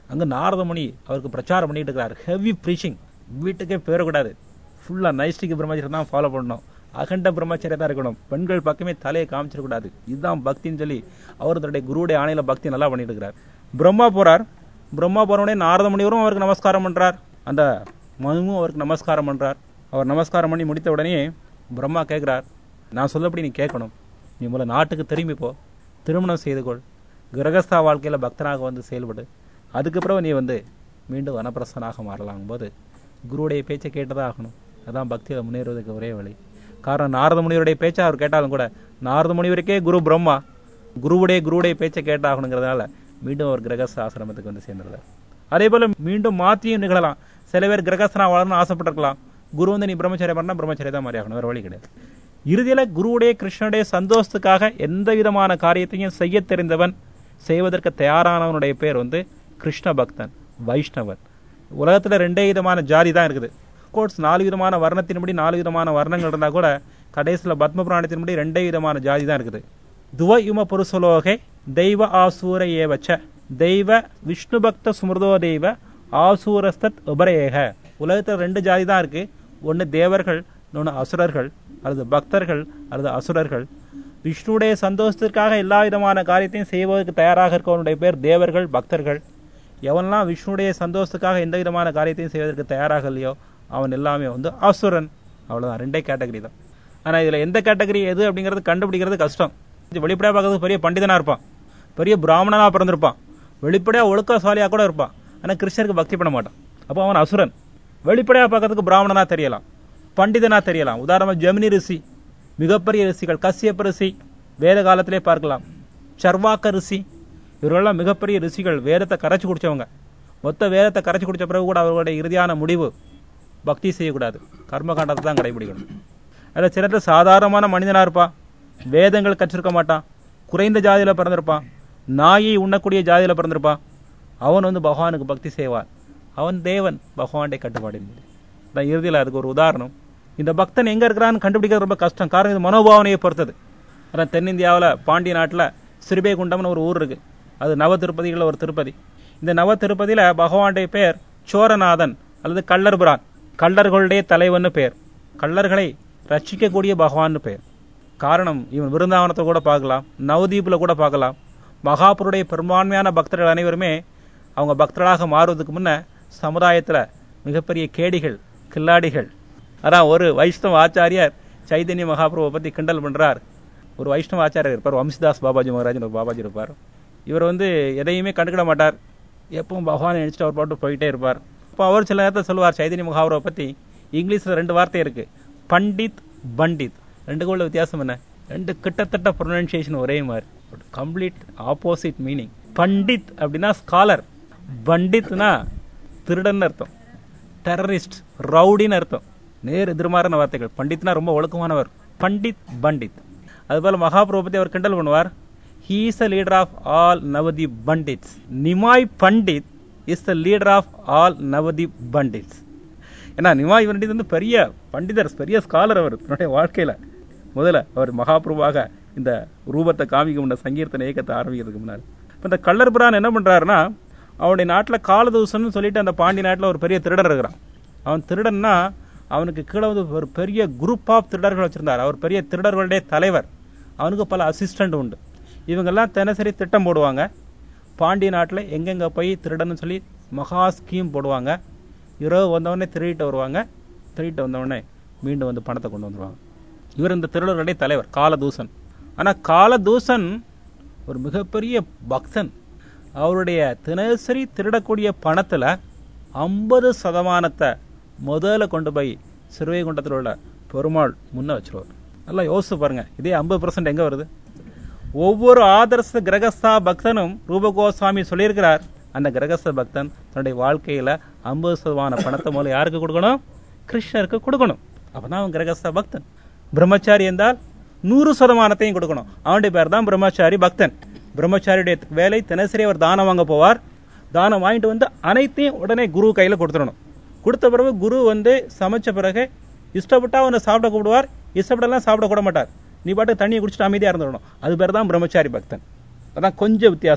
அங்க நாரதமுனி அவருக்கு பிரச்சாரம் பண்ணிட்டு இருக்கிறார் ஹெவி ப்ரீச்சிங் வீட்டுக்கே போயிடக்கூடாது ஃபுல்லா நைஷ்டிக் பிரம்மச்சரியம் தான் ஃபாலோ பண்ணணும் அகண்ட பிரம்மச்சரியம் தான் இருக்கணும் பெண்கள் பக்கமே தலையை காமிச்சிடக்கூடாது இதுதான் பக்தின்னு சொல்லி அவர் தன்னுடைய குருவுடைய ஆணையில பக்தி நல்லா பண்ணிட்டு இருக்கிறார் பிரம்மா போறார் பிரம்மா போறவுடனே நாரத முனிவரும் அவருக்கு நமஸ்காரம் பண்றார் அந்த மனுவும் அவருக்கு நமஸ்காரம் பண்றார் அவர் நமஸ்காரம் பண்ணி முடித்த உடனே பிரம்மா கேட்கிறார் நான் சொல்லபடி நீ கேட்கணும் நீ முதல்ல நாட்டுக்கு திரும்பி போ திருமணம் செய்து கொள் கிரகஸ்தா வாழ்க்கையில பக்தனாக வந்து செயல்படு அதுக்கப்புறம் நீ வந்து மீண்டும் வனப்பிரசனாக மாறலாம் போது குருவுடைய பேச்சை கேட்டுதான் ஆகணும் அதான் பக்தியில முன்னேறுவதற்கு ஒரே வழி காரணம் நாரத முனிவருடைய பேச்சை அவர் கேட்டாலும் கூட நாரத முனிவருக்கே குரு பிரம்மா குருவுடைய குருவுடைய பேச்சை கேட்டாகணுங்கிறதுனால மீண்டும் அவர் கிரகஸ்த ஆசிரமத்துக்கு வந்து சேர்ந்துருந்தார் அதே போல மீண்டும் மாத்தியும் நிகழலாம் சில பேர் கிரகஸ்தனா வாழணும்னு ஆசைப்பட்டிருக்கலாம் குரு வந்து நீ பிரம்மச்சரியம் பண்ணா பிரம்மச்சரியம் தான் மாறி ஆகணும் வேற வழி கிடையாது இறுதியில குருவுடைய கிருஷ்ணனுடைய சந்தோஷத்துக்காக எந்த விதமான காரியத்தையும் செய்ய தெரிந்தவன் செய்வதற்கு தயாரானவனுடைய பேர் வந்து கிருஷ்ண பக்தன் வைஷ்ணவன் உலகத்துல ரெண்டே விதமான ஜாதி தான் இருக்குது கோர்ஸ் நாலு விதமான வர்ணத்தின்படி நாலு விதமான வர்ணங்கள் இருந்தா கூட கடைசியில பத்ம புராணத்தின்படி ரெண்டே விதமான ஜாதி தான் இருக்குது துவ யும புருஷலோகே தெய்வ ஆசூர ஏவச்ச தெய்வ விஷ்ணு பக்த சுமிருதோ தெய்வ ஆசூரஸ்தத் உபரேக உலகத்துல ரெண்டு ஜாதி தான் இருக்கு ஒன்னு தேவர்கள் இன்னொன்னு அசுரர்கள் அல்லது பக்தர்கள் அல்லது அசுரர்கள் விஷ்ணுடைய சந்தோஷத்திற்காக எல்லா விதமான காரியத்தையும் செய்வதற்கு தயாராக இருக்கவனுடைய பேர் தேவர்கள் பக்தர்கள் எவன்லாம் விஷ்ணுடைய சந்தோஷத்துக்காக எந்த விதமான காரியத்தையும் செய்வதற்கு தயாராக இல்லையோ அவன் எல்லாமே வந்து அசுரன் அவ்வளவுதான் ரெண்டே கேட்டகரி தான் ஆனா இதுல எந்த கேட்டகரி எது அப்படிங்கறது கண்டுபிடிக்கிறது கஷ்டம் இது வெளிப்படையா பார்க்கறது பெரிய பண்டிதனா இருப்பான் பெரிய பிராமணனா பிறந்திருப்பான் வெளிப்படையா ஒழுக்கசாலியா கூட இருப்பான் ஆனா கிருஷ்ணருக்கு பக்தி பண்ண மாட்டான் அப்போ அவன் அசுரன் வெளிப்படையா பார்க்கறதுக்கு பிராமணனா தெரியலாம் பண்டிதனா தெரியலாம் உதாரணமா ஜெமினி ரிஷி மிகப்பெரிய ரிஷிகள் கசியப்ப ரிஷி வேத காலத்திலே பார்க்கலாம் சர்வாக்க ரிஷி இவர்களெல்லாம் மிகப்பெரிய ரிஷிகள் வேதத்தை கரைச்சு குடிச்சவங்க மொத்த வேதத்தை கரைச்சு குடிச்ச பிறகு கூட அவர்களுடைய இறுதியான முடிவு பக்தி செய்யக்கூடாது கர்மகாண்டத்தை தான் கடைபிடிக்கணும் அதில் சிலர் சாதாரணமான மனிதனா இருப்பான் வேதங்கள் கற்றிருக்க மாட்டான் குறைந்த ஜாதியில பிறந்திருப்பான் நாயை உண்ணக்கூடிய ஜாதியில பிறந்திருப்பான் அவன் வந்து பகவானுக்கு பக்தி செய்வான் அவன் தேவன் பகவானுடைய கட்டுப்பாடு தான் இறுதியில் அதுக்கு ஒரு உதாரணம் இந்த பக்தன் எங்க இருக்கிறான்னு கண்டுபிடிக்கிறது ரொம்ப கஷ்டம் காரணம் இது மனோபாவனையை பொறுத்தது அதான் தென்னிந்தியாவில் பாண்டிய நாட்டில் சிறுபேகுண்டம்னு ஒரு ஊர் இருக்கு அது நவ திருப்பதிகளில் ஒரு திருப்பதி இந்த நவ திருப்பதியில பகவானுடைய பேர் சோரநாதன் அல்லது கள்ளர்பிரான் கள்ளர்களுடைய தலைவன்னு பேர் கள்ளர்களை ரட்சிக்கக்கூடிய பகவான்னு பேர் காரணம் இவன் விருந்தாவனத்தை கூட பார்க்கலாம் நவதீப்ல கூட பார்க்கலாம் மகாபுருடைய பெரும்பான்மையான பக்தர்கள் அனைவருமே அவங்க பக்தர்களாக மாறுவதற்கு முன்ன சமுதாயத்துல மிகப்பெரிய கேடிகள் கில்லாடிகள் அதான் ஒரு வைஷ்ணவ ஆச்சாரியார் சைதன்ய மகாபிரபுவை பத்தி கிண்டல் பண்றார் ஒரு வைஷ்ணவ ஆச்சாரியர் இருப்பார் வம்சிதாஸ் பாபாஜி மகாராஜன் ஒரு பாபாஜி இருப்பார் இவர் வந்து எதையுமே கண்டுக்கிட மாட்டார் எப்பவும் பகவானை நினைச்சிட்டு அவர் பாட்டு போயிட்டே இருப்பார் அப்போ அவர் சில நேரத்தில் சொல்லுவார் சைதன்ய மகாபுரவை பத்தி இங்கிலீஷ்ல ரெண்டு வார்த்தை இருக்கு பண்டித் பண்டித் ரெண்டுக்கும் உள்ள வித்தியாசம் என்ன ரெண்டு கிட்டத்தட்ட ப்ரொனன்சியேஷன் ஒரே மாதிரி கம்ப்ளீட் ஆப்போசிட் மீனிங் பண்டித் அப்படின்னா ஸ்காலர் பண்டித்னா திருடன் அர்த்தம் டெரரிஸ்ட் ரவுடின்னு அர்த்தம் நேர் எதிர்மாறான வார்த்தைகள் பண்டித்னா ரொம்ப ஒழுக்கமானவர் பண்டித் பண்டித் அதுபோல மகாபிரபு பத்தி அவர் கிண்டல் பண்ணுவார் he is the leader of all நவதி pandits Nimai Pandit is the leader of all நவதி பண்டிட்ஸ் ஏன்னா நிமாய் பண்டித் வந்து பெரிய பண்டிதர் பெரிய ஸ்காலர் அவர் தன்னுடைய வாழ்க்கையில முதல்ல அவர் மகாபிரபுவாக இந்த ரூபத்தை காமிக்க முன்ன சங்கீர்த்தன இயக்கத்தை ஆரம்பிக்கிறதுக்கு முன்னாடி இப்போ இந்த கள்ளர் பிரான் என்ன பண்றாருன்னா அவனுடைய நாட்டில் காலதூசன் சொல்லிட்டு அந்த பாண்டி நாட்டில் ஒரு பெரிய திருடர் இருக்கிறான் அவன் திருடன்னா அவனுக்கு கீழே வந்து ஒரு பெரிய குரூப் ஆஃப் திருடர்கள் வச்சிருந்தார் அவர் பெரிய திருடர்களுடைய தலைவர் அவனுக்கு பல அசிஸ்டன்ட் உண்டு இவங்கெல்லாம் தினசரி திட்டம் போடுவாங்க பாண்டிய நாட்டில் எங்கெங்க போய் திருடன்னு சொல்லி மகா ஸ்கீம் போடுவாங்க இரவு வந்தவொடனே திருடிட்டு வருவாங்க திருடிட்டு வந்தவொடனே மீண்டும் வந்து பணத்தை கொண்டு வந்துருவாங்க இவர் இந்த திருடர்களுடைய தலைவர் காலதூசன் ஆனா காலதூசன் ஒரு மிகப்பெரிய பக்தன் அவருடைய தினசரி திருடக்கூடிய பணத்துல ஐம்பது சதமானத்தை முதல்ல கொண்டு போய் சிறுவைகுண்டத்தில் உள்ள பெருமாள் முன்ன வச்சிருவார் நல்லா யோசிச்சு பாருங்க இதே ஐம்பது பர்சன்ட் எங்க வருது ஒவ்வொரு ஆதர்ச கிரகஸ்தா பக்தனும் ரூபகோஸ்வாமி சொல்லியிருக்கிறார் அந்த கிரகஸ்த பக்தன் தன்னுடைய வாழ்க்கையில ஐம்பது சதமான பணத்தை முதல்ல யாருக்கு கொடுக்கணும் கிருஷ்ணருக்கு கொடுக்கணும் அப்பதான் அவன் கிரகஸ்த பக்தன் பிரம்மச்சாரி என்றால் நூறு சதமானத்தையும் கொடுக்கணும் அவனுடைய பேர் தான் பிரம்மச்சாரி பக்தன் பிரம்மச்சாரியுடைய வேலை தினசரி அவர் தானம் வாங்க போவார் தானம் வாங்கிட்டு வந்து அனைத்தையும் உடனே குரு கையில கொடுத்துடணும் கொடுத்த பிறகு குரு வந்து சமைச்ச பிறகு இஷ்டப்பட்டா அவனை சாப்பிட கூப்பிடுவார் இஷ்டப்பட்டெல்லாம் சாப்பிட கூட மாட்டார் நீ பாட்டு தண்ணியை குடிச்சிட்டு அமைதியா இருந்துடணும் அது பேர் தான் பிரம்மச்சாரி பக்தன் அதான் கொஞ்சம் வித்தியாசம்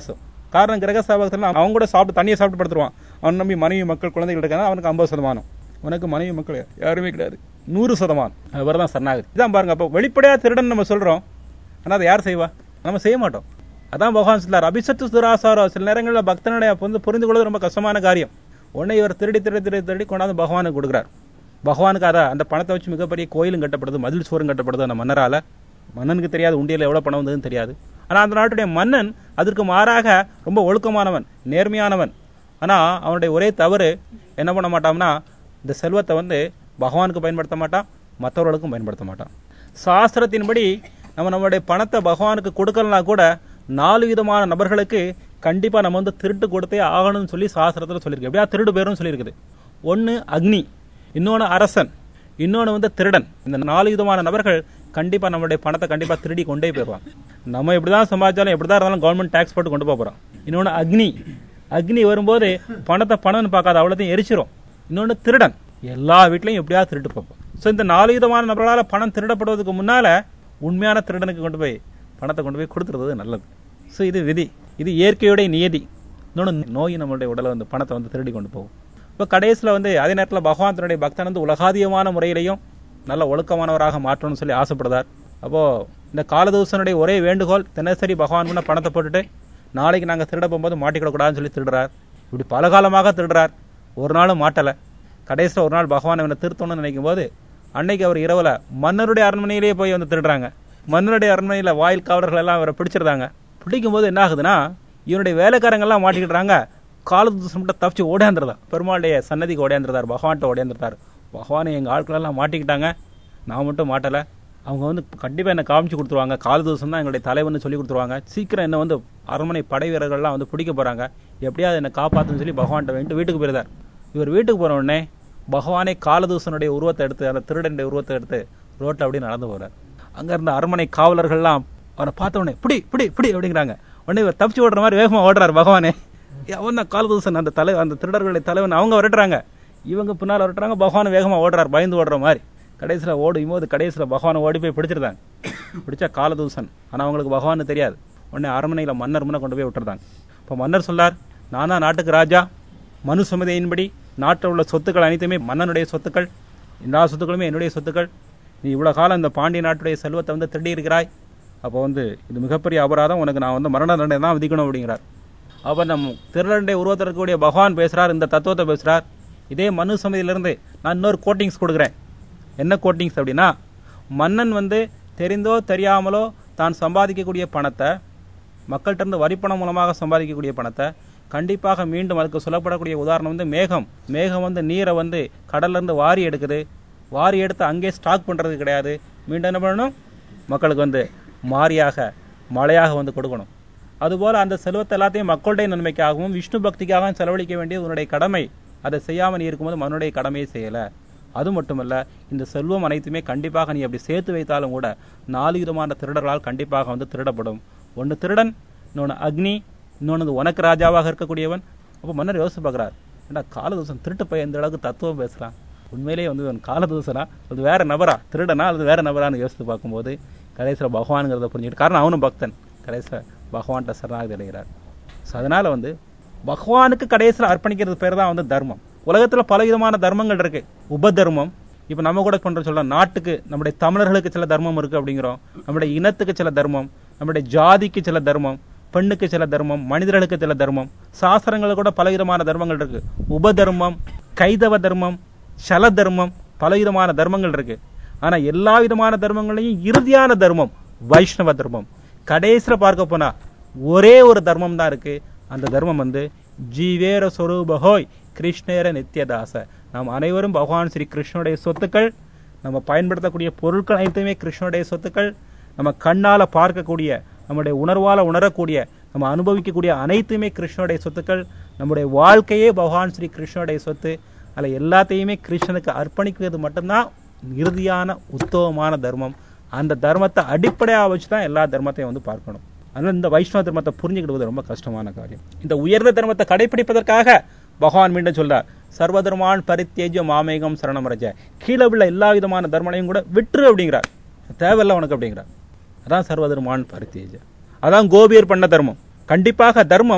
காரணம் கிரக சாபகத்தில் அவங்க கூட சாப்பிட்டு தண்ணியை சாப்பிட்டு படுத்துருவான் அவன் நம்பி மனைவி மக்கள் குழந்தைகள் இருக்காங்க அவனுக்கு ஐம்பது சதமானம் உனக்கு மனைவி மக்கள் யாருமே கிடையாது நூறு சதமானம் அவர் தான் சரணாகதி இதான் பாருங்க அப்போ வெளிப்படையா திருடன் நம்ம சொல்றோம் ஆனா அதை யார் செய்வா நம்ம செய்ய மாட்டோம் அதான் பகவான் சொல்லார் அபிசத்து துராசாரோ சில நேரங்களில் பக்தனுடைய வந்து புரிந்து கொள்வது ரொம்ப கஷ்டமான காரியம் உடனே இவர் திருடி திருடி திருடி திருடி கொண்டாந்து பகவானுக்கு கொடுக்குறார் பகவானுக்கு அதை அந்த பணத்தை வச்சு மிகப்பெரிய கோயிலும் கட்டப்படுது மதில் சுவரும் கட்டப்படுது அந்த மன்னரால மன்னனுக்கு தெரியாது உண்டியல் எவ்வளவு பணம் வந்ததுன்னு தெரியாது ஆனா அந்த நாட்டுடைய மன்னன் அதற்கு மாறாக ரொம்ப ஒழுக்கமானவன் நேர்மையானவன் ஆனா அவனுடைய ஒரே தவறு என்ன பண்ண மாட்டான்னா இந்த செல்வத்தை வந்து பகவானுக்கு பயன்படுத்த மாட்டான் மற்றவர்களுக்கும் பயன்படுத்த மாட்டான் சாஸ்திரத்தின்படி நம்ம நம்மளுடைய பணத்தை பகவானுக்கு கொடுக்கலனா கூட நாலு விதமான நபர்களுக்கு கண்டிப்பா நம்ம வந்து திருட்டு கொடுத்தே ஆகணும்னு சொல்லி சாஸ்திரத்துல சொல்லியிருக்கு எப்படியா திருடு பேரும் சொல்லியிருக்குது ஒன்னு அக்னி இன்னொன்னு அரசன் இன்னொன்னு வந்து திருடன் இந்த நாலு விதமான நபர்கள் கண்டிப்பா நம்மளுடைய பணத்தை கண்டிப்பா திருடி கொண்டே போயிடுவாங்க நம்ம எப்படிதான் சம்பாதிச்சாலும் எப்படிதான் இருந்தாலும் கவர்மெண்ட் டேக்ஸ் போட்டு கொண்டு போக போறோம் இன்னொன்னு அக்னி அக்னி வரும்போது பணத்தை பணம்னு பார்க்காத அவ்வளோத்தையும் எரிச்சிரும் இன்னொன்னு திருடன் எல்லா வீட்லயும் எப்படியாவது திருட்டு பார்ப்போம் ஸோ இந்த நாலு விதமான நபர்களால் பணம் திருடப்படுவதற்கு முன்னால உண்மையான திருடனுக்கு கொண்டு போய் பணத்தை கொண்டு போய் கொடுத்துறது நல்லது ஸோ இது விதி இது இயற்கையுடைய நியதி இன்னொன்று நோய் நம்மளுடைய உடலை வந்து பணத்தை வந்து திருடி கொண்டு போகும் இப்போ கடைசியில் வந்து அதே நேரத்தில் பகவான் தன்னுடைய பக்தன் வந்து உலகாதியமான முறையிலையும் நல்ல ஒழுக்கமானவராக மாற்றணும்னு சொல்லி ஆசைப்படுறார் அப்போ இந்த காலதூசனுடைய ஒரே வேண்டுகோள் தினசரி பகவான் முன்ன பணத்தை போட்டுட்டு நாளைக்கு நாங்கள் திருட போகும்போது மாட்டிக்கிடக்கூடாதுன்னு சொல்லி திருடுறார் இப்படி பல காலமாக திருடுறார் ஒரு நாளும் மாட்டலை கடைசியில் ஒரு நாள் பகவான் இவனை திருத்தணும்னு நினைக்கும் போது அன்னைக்கு அவர் இரவுல மன்னருடைய அரண்மனையிலேயே போய் வந்து திருடுறாங்க மன்னருடைய அரண்மனையில் வாயில் காவலர்கள் எல்லாம் அவரை பிடிச்சிருந்தாங்க பிடிக்கும்போது என்ன ஆகுதுன்னா இவனுடைய வேலைக்காரங்கெல்லாம் மாட்டிக்கிடுறாங்க காலதூசம் மட்டும் தப்பிச்சு ஓடியாந்துருதா பெருமாளுடைய சன்னதிக்கு ஓடியாந்துருந்தார் பகவான்கிட்ட ஓடியாந்துருந்தார் பகவான் எங்கள் ஆட்களெல்லாம் மாட்டிக்கிட்டாங்க நான் மட்டும் மாட்டலை அவங்க வந்து கண்டிப்பாக என்னை காமிச்சு கொடுத்துருவாங்க காலதூசம் தான் எங்களுடைய தலைவன் சொல்லி கொடுத்துருவாங்க சீக்கிரம் என்ன வந்து அரண்மனை படை வீரர்கள்லாம் வந்து பிடிக்க போகிறாங்க எப்படியாவது என்னை காப்பாற்றுன்னு சொல்லி பகவான்கிட்ட வேண்டிட்டு வீட்டுக்கு போயிருந்தார் இவர் வீட்டுக்கு போன உடனே பகவானே காலதூசனுடைய உருவத்தை எடுத்து அந்த திருடனுடைய உருவத்தை எடுத்து ரோட்டில் அப்படியே நடந்து போகிறார் அங்கே இருந்த அரண்மனை காவலர்கள்லாம் அவரை பார்த்த உடனே பிடி பிடி பிடி அப்படிங்கிறாங்க உடனே இவர் தப்பிச்சு ஓடுற மாதிரி வேகமாக ஓடுறாரு பகவானே அவன் தான் காலதூசன் அந்த தலை அந்த திருடர்களுடைய தலைவன் அவங்க விரட்டுறாங்க இவங்க பின்னால் விரட்டுறாங்க பகவான் வேகமாக ஓடுறாரு பயந்து ஓடுற மாதிரி கடைசியில் ஓடும் போது கடைசியில் பகவானை ஓடி போய் பிடிச்சிருந்தாங்க பிடிச்சா காலதூசன் ஆனால் அவங்களுக்கு பகவான் தெரியாது உடனே அரண்மனையில் மன்னர் முன்ன கொண்டு போய் விட்டுருந்தாங்க இப்போ மன்னர் சொல்லார் நான் தான் நாட்டுக்கு ராஜா மனு சமுதையின்படி நாட்டில் உள்ள சொத்துக்கள் அனைத்துமே மன்னனுடைய சொத்துக்கள் எல்லா சொத்துக்களுமே என்னுடைய சொத்துக்கள் நீ இவ்வளோ காலம் இந்த பாண்டிய நாட்டுடைய செல்வத்தை வந்து திருடி இருக்கிறாய் அப்போ வந்து இது மிகப்பெரிய அபராதம் உனக்கு நான் வந்து மரண தண்டனை தான் விதிக்கணும் அப்படிங்கிறார் அப்போ நம்ம திருடனுடைய உருவத்தில் இருக்கக்கூடிய பகவான் பேசுகிறார் இந்த தத்துவத்தை பேசுகிறார் இதே மனு சமதியிலிருந்து நான் இன்னொரு கோட்டிங்ஸ் கொடுக்குறேன் என்ன கோட்டிங்ஸ் அப்படின்னா மன்னன் வந்து தெரிந்தோ தெரியாமலோ தான் சம்பாதிக்கக்கூடிய பணத்தை மக்கள்கிட்ட இருந்து வரிப்பணம் மூலமாக சம்பாதிக்கக்கூடிய பணத்தை கண்டிப்பாக மீண்டும் அதுக்கு சொல்லப்படக்கூடிய உதாரணம் வந்து மேகம் மேகம் வந்து நீரை வந்து கடல்ல இருந்து வாரி எடுக்குது வாரி எடுத்து அங்கே ஸ்டாக் பண்றது கிடையாது மீண்டும் என்ன பண்ணணும் மக்களுக்கு வந்து மாரியாக மழையாக வந்து கொடுக்கணும் அதுபோல அந்த செல்வத்தை எல்லாத்தையும் மக்களுடைய நன்மைக்காகவும் விஷ்ணு பக்திக்காகவும் செலவழிக்க வேண்டியது உன்னுடைய கடமை அதை செய்யாமல் நீ இருக்கும்போது மனுடைய கடமையை செய்யலை அது மட்டுமல்ல இந்த செல்வம் அனைத்துமே கண்டிப்பாக நீ அப்படி சேர்த்து வைத்தாலும் கூட நாலு விதமான திருடர்களால் கண்டிப்பாக வந்து திருடப்படும் ஒன்று திருடன் இன்னொன்று அக்னி இன்னொன்று உனக்கு ராஜாவாக இருக்கக்கூடியவன் அப்போ மன்னர் யோசிச்சு பார்க்குறார் ஏன்னா காலதூசன் திருட்டு பையன் இந்த அளவுக்கு தத்துவம் பேசுகிறான் உண்மையிலேயே வந்து இவன் காலதூசனா அது வேற நபரா திருடனா அது வேற நபரான்னு யோசித்து பார்க்கும்போது கடைசியில் பகவானுங்கிறத புரிஞ்சுக்கிட்டு காரணம் அவனும் பக்தன் கடைசியில் பகவான்கிட்ட சரணாகதி அடைகிறார் ஸோ அதனால வந்து பகவானுக்கு கடைசியில் அர்ப்பணிக்கிறது பேர் தான் வந்து தர்மம் உலகத்தில் பல விதமான தர்மங்கள் இருக்கு உபதர்மம் இப்போ நம்ம கூட பண்ற சொல்றோம் நாட்டுக்கு நம்முடைய தமிழர்களுக்கு சில தர்மம் இருக்கு அப்படிங்கிறோம் நம்முடைய இனத்துக்கு சில தர்மம் நம்முடைய ஜாதிக்கு சில தர்மம் பெண்ணுக்கு சில தர்மம் மனிதர்களுக்கு சில தர்மம் சாஸ்திரங்கள் கூட பல விதமான தர்மங்கள் இருக்கு உபதர்மம் கைதவ தர்மம் சல தர்மம் பல விதமான தர்மங்கள் இருக்கு ஆனா எல்லா விதமான தர்மங்களையும் இறுதியான தர்மம் வைஷ்ணவ தர்மம் கடைசியில பார்க்க போனா ஒரே ஒரு தர்மம் தான் இருக்கு அந்த தர்மம் வந்து ஜீவேர சொரூபஹோய் கிருஷ்ணேர நித்யதாச நாம் அனைவரும் பகவான் ஸ்ரீ கிருஷ்ணனுடைய சொத்துக்கள் நம்ம பயன்படுத்தக்கூடிய பொருட்கள் அனைத்துமே கிருஷ்ணனுடைய சொத்துக்கள் நம்ம கண்ணால பார்க்கக்கூடிய நம்முடைய உணர்வால உணரக்கூடிய நம்ம அனுபவிக்கக்கூடிய அனைத்துமே கிருஷ்ணனுடைய சொத்துக்கள் நம்முடைய வாழ்க்கையே பகவான் ஸ்ரீ கிருஷ்ணனுடைய சொத்து அதில் எல்லாத்தையுமே கிருஷ்ணனுக்கு அர்ப்பணிக்கிறது மட்டும்தான் இறுதியான உத்தமமான தர்மம் அந்த தர்மத்தை அடிப்படையாக வச்சு தான் எல்லா தர்மத்தையும் வந்து பார்க்கணும் அதனால இந்த வைஷ்ணவ தர்மத்தை புரிஞ்சுக்கிடுவது ரொம்ப கஷ்டமான காரியம் இந்த உயர்ந்த தர்மத்தை கடைபிடிப்பதற்காக பகவான் மீண்டும் சொல்றார் சர்வதர்மான் பரித்தேஜ மாமேகம் சரணம் ரஜ கீழே உள்ள எல்லா விதமான தர்மனையும் கூட விட்டுரு அப்படிங்கிறார் தேவையில்ல உனக்கு அப்படிங்கிறார் அதான் சர்வதர்மான் பரித்தேஜ அதான் கோபியர் பண்ண தர்மம் கண்டிப்பாக தர்மம்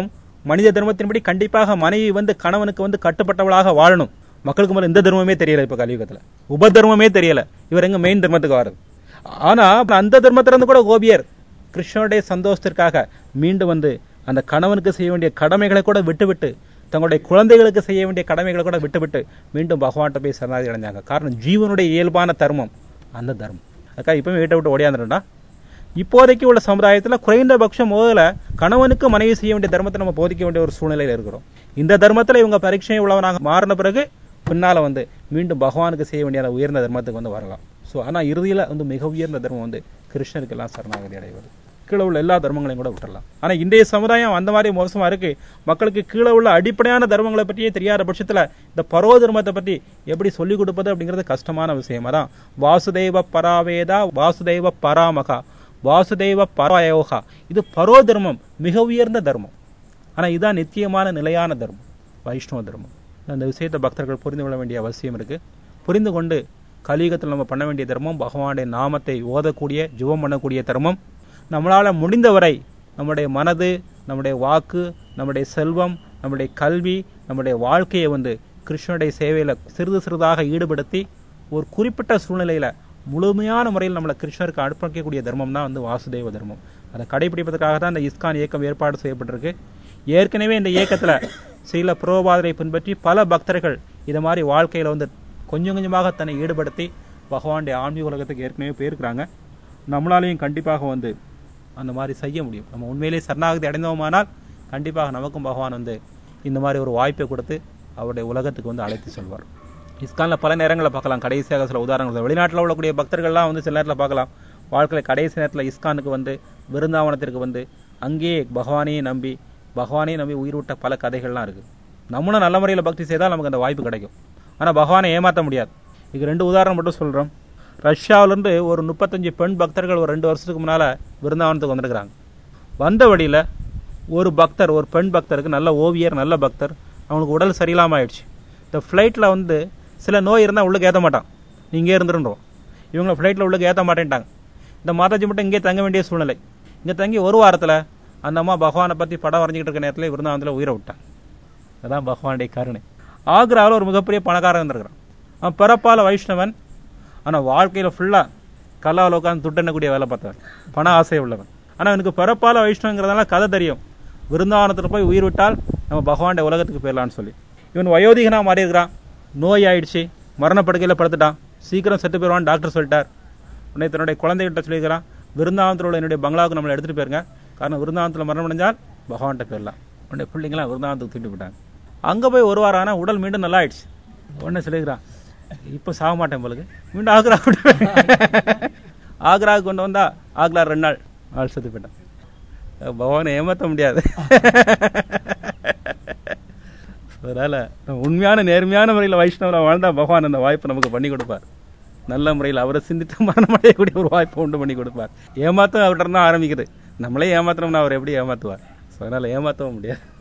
மனித தர்மத்தின்படி கண்டிப்பாக மனைவி வந்து கணவனுக்கு வந்து கட்டுப்பட்டவளாக வாழணும் மக்களுக்கு முதல்ல இந்த தர்மமே தெரியல இப்ப கலியுகத்துல உபதர்மமே தெரியல இவர் எங்க மெயின் தர்மத்துக்கு வர்றது ஆனா அந்த தர்மத்துல இருந்து கூட கோபியர் கிருஷ்ணனுடைய சந்தோஷத்திற்காக மீண்டும் வந்து அந்த கணவனுக்கு செய்ய வேண்டிய கடமைகளை கூட விட்டுவிட்டு தங்களுடைய குழந்தைகளுக்கு செய்ய வேண்டிய கடமைகளை கூட விட்டுவிட்டு மீண்டும் பகவான்கிட்ட போய் சரணாகதி அடைஞ்சாங்க காரணம் ஜீவனுடைய இயல்பான தர்மம் அந்த தர்மம் அக்கா இப்பவுமே வீட்டை விட்டு ஓடியாந்துடா இப்போதைக்கு உள்ள சமுதாயத்துல குறைந்தபட்சம் முதல்ல கணவனுக்கு மனைவி செய்ய வேண்டிய தர்மத்தை நம்ம போதிக்க வேண்டிய ஒரு சூழ்நிலையில இருக்கிறோம் இந்த தர்மத்துல இவங்க பரீட்சை உள்ளவனாக மாறின பிறகு பின்னால வந்து மீண்டும் பகவானுக்கு செய்ய வேண்டிய அந்த உயர்ந்த தர்மத்துக்கு வந்து வரலாம் ஸோ ஆனா இறுதியில வந்து மிக உயர்ந்த தர்மம் வந்து கிருஷ்ணருக்கு எல்லாம் சரணாகதி அடைவது கீழே உள்ள எல்லா தர்மங்களையும் கூட விட்டுறலாம் ஆனா இன்றைய சமுதாயம் அந்த மாதிரி மோசமா இருக்கு மக்களுக்கு கீழே உள்ள அடிப்படையான தர்மங்களை பற்றியே தெரியாத பட்சத்துல இந்த பரோ தர்மத்தை பற்றி எப்படி சொல்லிக் கொடுப்பது அப்படிங்கிறது கஷ்டமான விஷயம் அதான் வாசுதேவ பராவேதா வாசுதேவ பராமகா வாசுதேவ பராயோகா இது பரோ தர்மம் மிக உயர்ந்த தர்மம் ஆனா இதான் நித்தியமான நிலையான தர்மம் வைஷ்ணவ தர்மம் அந்த விஷயத்தை பக்தர்கள் புரிந்து கொள்ள வேண்டிய அவசியம் இருக்கு புரிந்து கொண்டு கலியுகத்தில் நம்ம பண்ண வேண்டிய தர்மம் பகவானுடைய நாமத்தை ஓதக்கூடிய ஜுவம் பண்ணக்கூடிய தர்மம் நம்மளால முடிந்தவரை நம்முடைய மனது நம்முடைய வாக்கு நம்முடைய செல்வம் நம்முடைய கல்வி நம்முடைய வாழ்க்கையை வந்து கிருஷ்ணனுடைய சேவையில சிறிது சிறிதாக ஈடுபடுத்தி ஒரு குறிப்பிட்ட சூழ்நிலையில முழுமையான முறையில் நம்மளை கிருஷ்ணருக்கு அர்ப்பணிக்கக்கூடிய தர்மம் தான் வந்து வாசுதேவ தர்மம் அதை கடைபிடிப்பதற்காக தான் இந்த இஸ்கான் இயக்கம் ஏற்பாடு செய்யப்பட்டிருக்கு ஏற்கனவே இந்த இயக்கத்துல சில புரோபாதரை பின்பற்றி பல பக்தர்கள் இதை மாதிரி வாழ்க்கையில வந்து கொஞ்சம் கொஞ்சமாக தன்னை ஈடுபடுத்தி பகவானுடைய ஆன்மீக உலகத்துக்கு ஏற்கனவே போயிருக்கிறாங்க நம்மளாலையும் கண்டிப்பாக வந்து அந்த மாதிரி செய்ய முடியும் நம்ம உண்மையிலேயே சரணாகதி அடைந்தோமானால் கண்டிப்பாக நமக்கும் பகவான் வந்து இந்த மாதிரி ஒரு வாய்ப்பை கொடுத்து அவருடைய உலகத்துக்கு வந்து அழைத்து செல்வார் இஸ்கான்ல பல நேரங்களில் பார்க்கலாம் கடைசியாக சில உதாரணங்கள் வெளிநாட்டில் உள்ளக்கூடிய பக்தர்கள்லாம் வந்து சில நேரத்தில் பார்க்கலாம் வாழ்க்கையில் கடைசி நேரத்தில் இஸ்கானுக்கு வந்து விருந்தாவனத்திற்கு வந்து அங்கேயே பகவானையே நம்பி பகவானையே நம்பி உயிர் விட்ட பல கதைகள்லாம் இருக்கு நம்மளும் நல்ல முறையில் பக்தி செய்தால் நமக்கு அந்த வாய்ப்பு கிடைக்கும் ஆனால் பகவானை ஏமாற்ற முடியாது இது ரெண்டு உதாரணம் மட்டும் சொல்கிறோம் ரஷ்யாவிலேருந்து ஒரு முப்பத்தஞ்சு பெண் பக்தர்கள் ஒரு ரெண்டு வருஷத்துக்கு முன்னால் விருந்தாவனத்துக்கு வந்திருக்கிறாங்க வந்த வழியில் ஒரு பக்தர் ஒரு பெண் பக்தருக்கு நல்ல ஓவியர் நல்ல பக்தர் அவனுக்கு உடல் சரியில்லாமல் ஆயிடுச்சு இந்த ஃப்ளைட்டில் வந்து சில நோய் இருந்தால் உள்ளுக்கு ஏற்ற மாட்டான் நீ இங்கே இருந்துருன்றோம் இவங்களை ஃப்ளைட்டில் உள்ளுக்கு ஏற்ற மாட்டேன்ட்டாங்க இந்த மாதாஜி மட்டும் இங்கே தங்க வேண்டிய சூழ்நிலை இங்கே தங்கி ஒரு வாரத்தில் அந்த அம்மா பகவானை பற்றி படம் வரைஞ்சிக்கிட்டு இருக்க நேரத்தில் விருந்தாவனத்தில் உயிரை விட்டான் அதான் பகவானுடைய கருணை ஆக்ராவில் ஒரு மிகப்பெரிய பணக்காரன் இருந்திருக்கிறான் அவன் பிறப்பால வைஷ்ணவன் ஆனால் வாழ்க்கையில் ஃபுல்லாக கல்லாவில் உட்காந்து துட்டெண்ணக்கூடிய வேலை பார்த்தவன் பண ஆசை உள்ளவன் ஆனால் அவனுக்கு பிறப்பால வைஷ்ணவங்கிறதால கதை தெரியும் விருந்தாவனத்தில் போய் உயிர் விட்டால் நம்ம பகவானுடைய உலகத்துக்கு போயிடலான்னு சொல்லி இவன் வயோதிகனாக மாறி இருக்கிறான் நோய் ஆயிடுச்சு மரணப்படுக்கையில் படுத்துட்டான் சீக்கிரம் செத்து போயிடுவான்னு டாக்டர் சொல்லிட்டார் உடனே தன்னுடைய குழந்தைகிட்ட சொல்லியிருக்கிறான் விருந்தாவனத்தில் உள்ள என்னுடைய பங்களாவுக்கு நம்மளை எடுத்துகிட்டு போயிருங்க காரணம் விருந்தாவனத்தில் மரணம் அடைஞ்சால் பகவான்கிட்ட போயிடலாம் உடனே பிள்ளைங்களாம் விருந்தாவனத்துக்கு தூக்கிட்டு போயிட்டாங்க அங்கே போய் ஒரு வாரம் ஆனால் உடல் மீண்டும் நல்லா ஆயிடுச்சு உடனே சொல்லிக்கிறான் இப்போ சாக மாட்டேன் போலுக்கு மீண்டும் ஆக்ரா ஆக்ராவுக்கு கொண்டு வந்தா ஆக்ரா ரெண்டு நாள் ஆள் செத்து போயிட்டான் பகவானை ஏமாற்ற முடியாது அதனால நம்ம உண்மையான நேர்மையான முறையில் வைஷ்ணவராக வாழ்ந்தா பகவான் அந்த வாய்ப்பை நமக்கு பண்ணி கொடுப்பார் நல்ல முறையில் அவரை சிந்தித்து மரணம் அடையக்கூடிய ஒரு வாய்ப்பை உண்டு பண்ணி கொடுப்பார் ஏமாத்தம் அவர்கிட்ட தான் ஆரம்பிக்குது நம்மளே ஏமாத்தினோம்னா அவர் எப்படி ஏமாத்துவார் ஸோ அதனால ஏமாற்றவும் முடியாது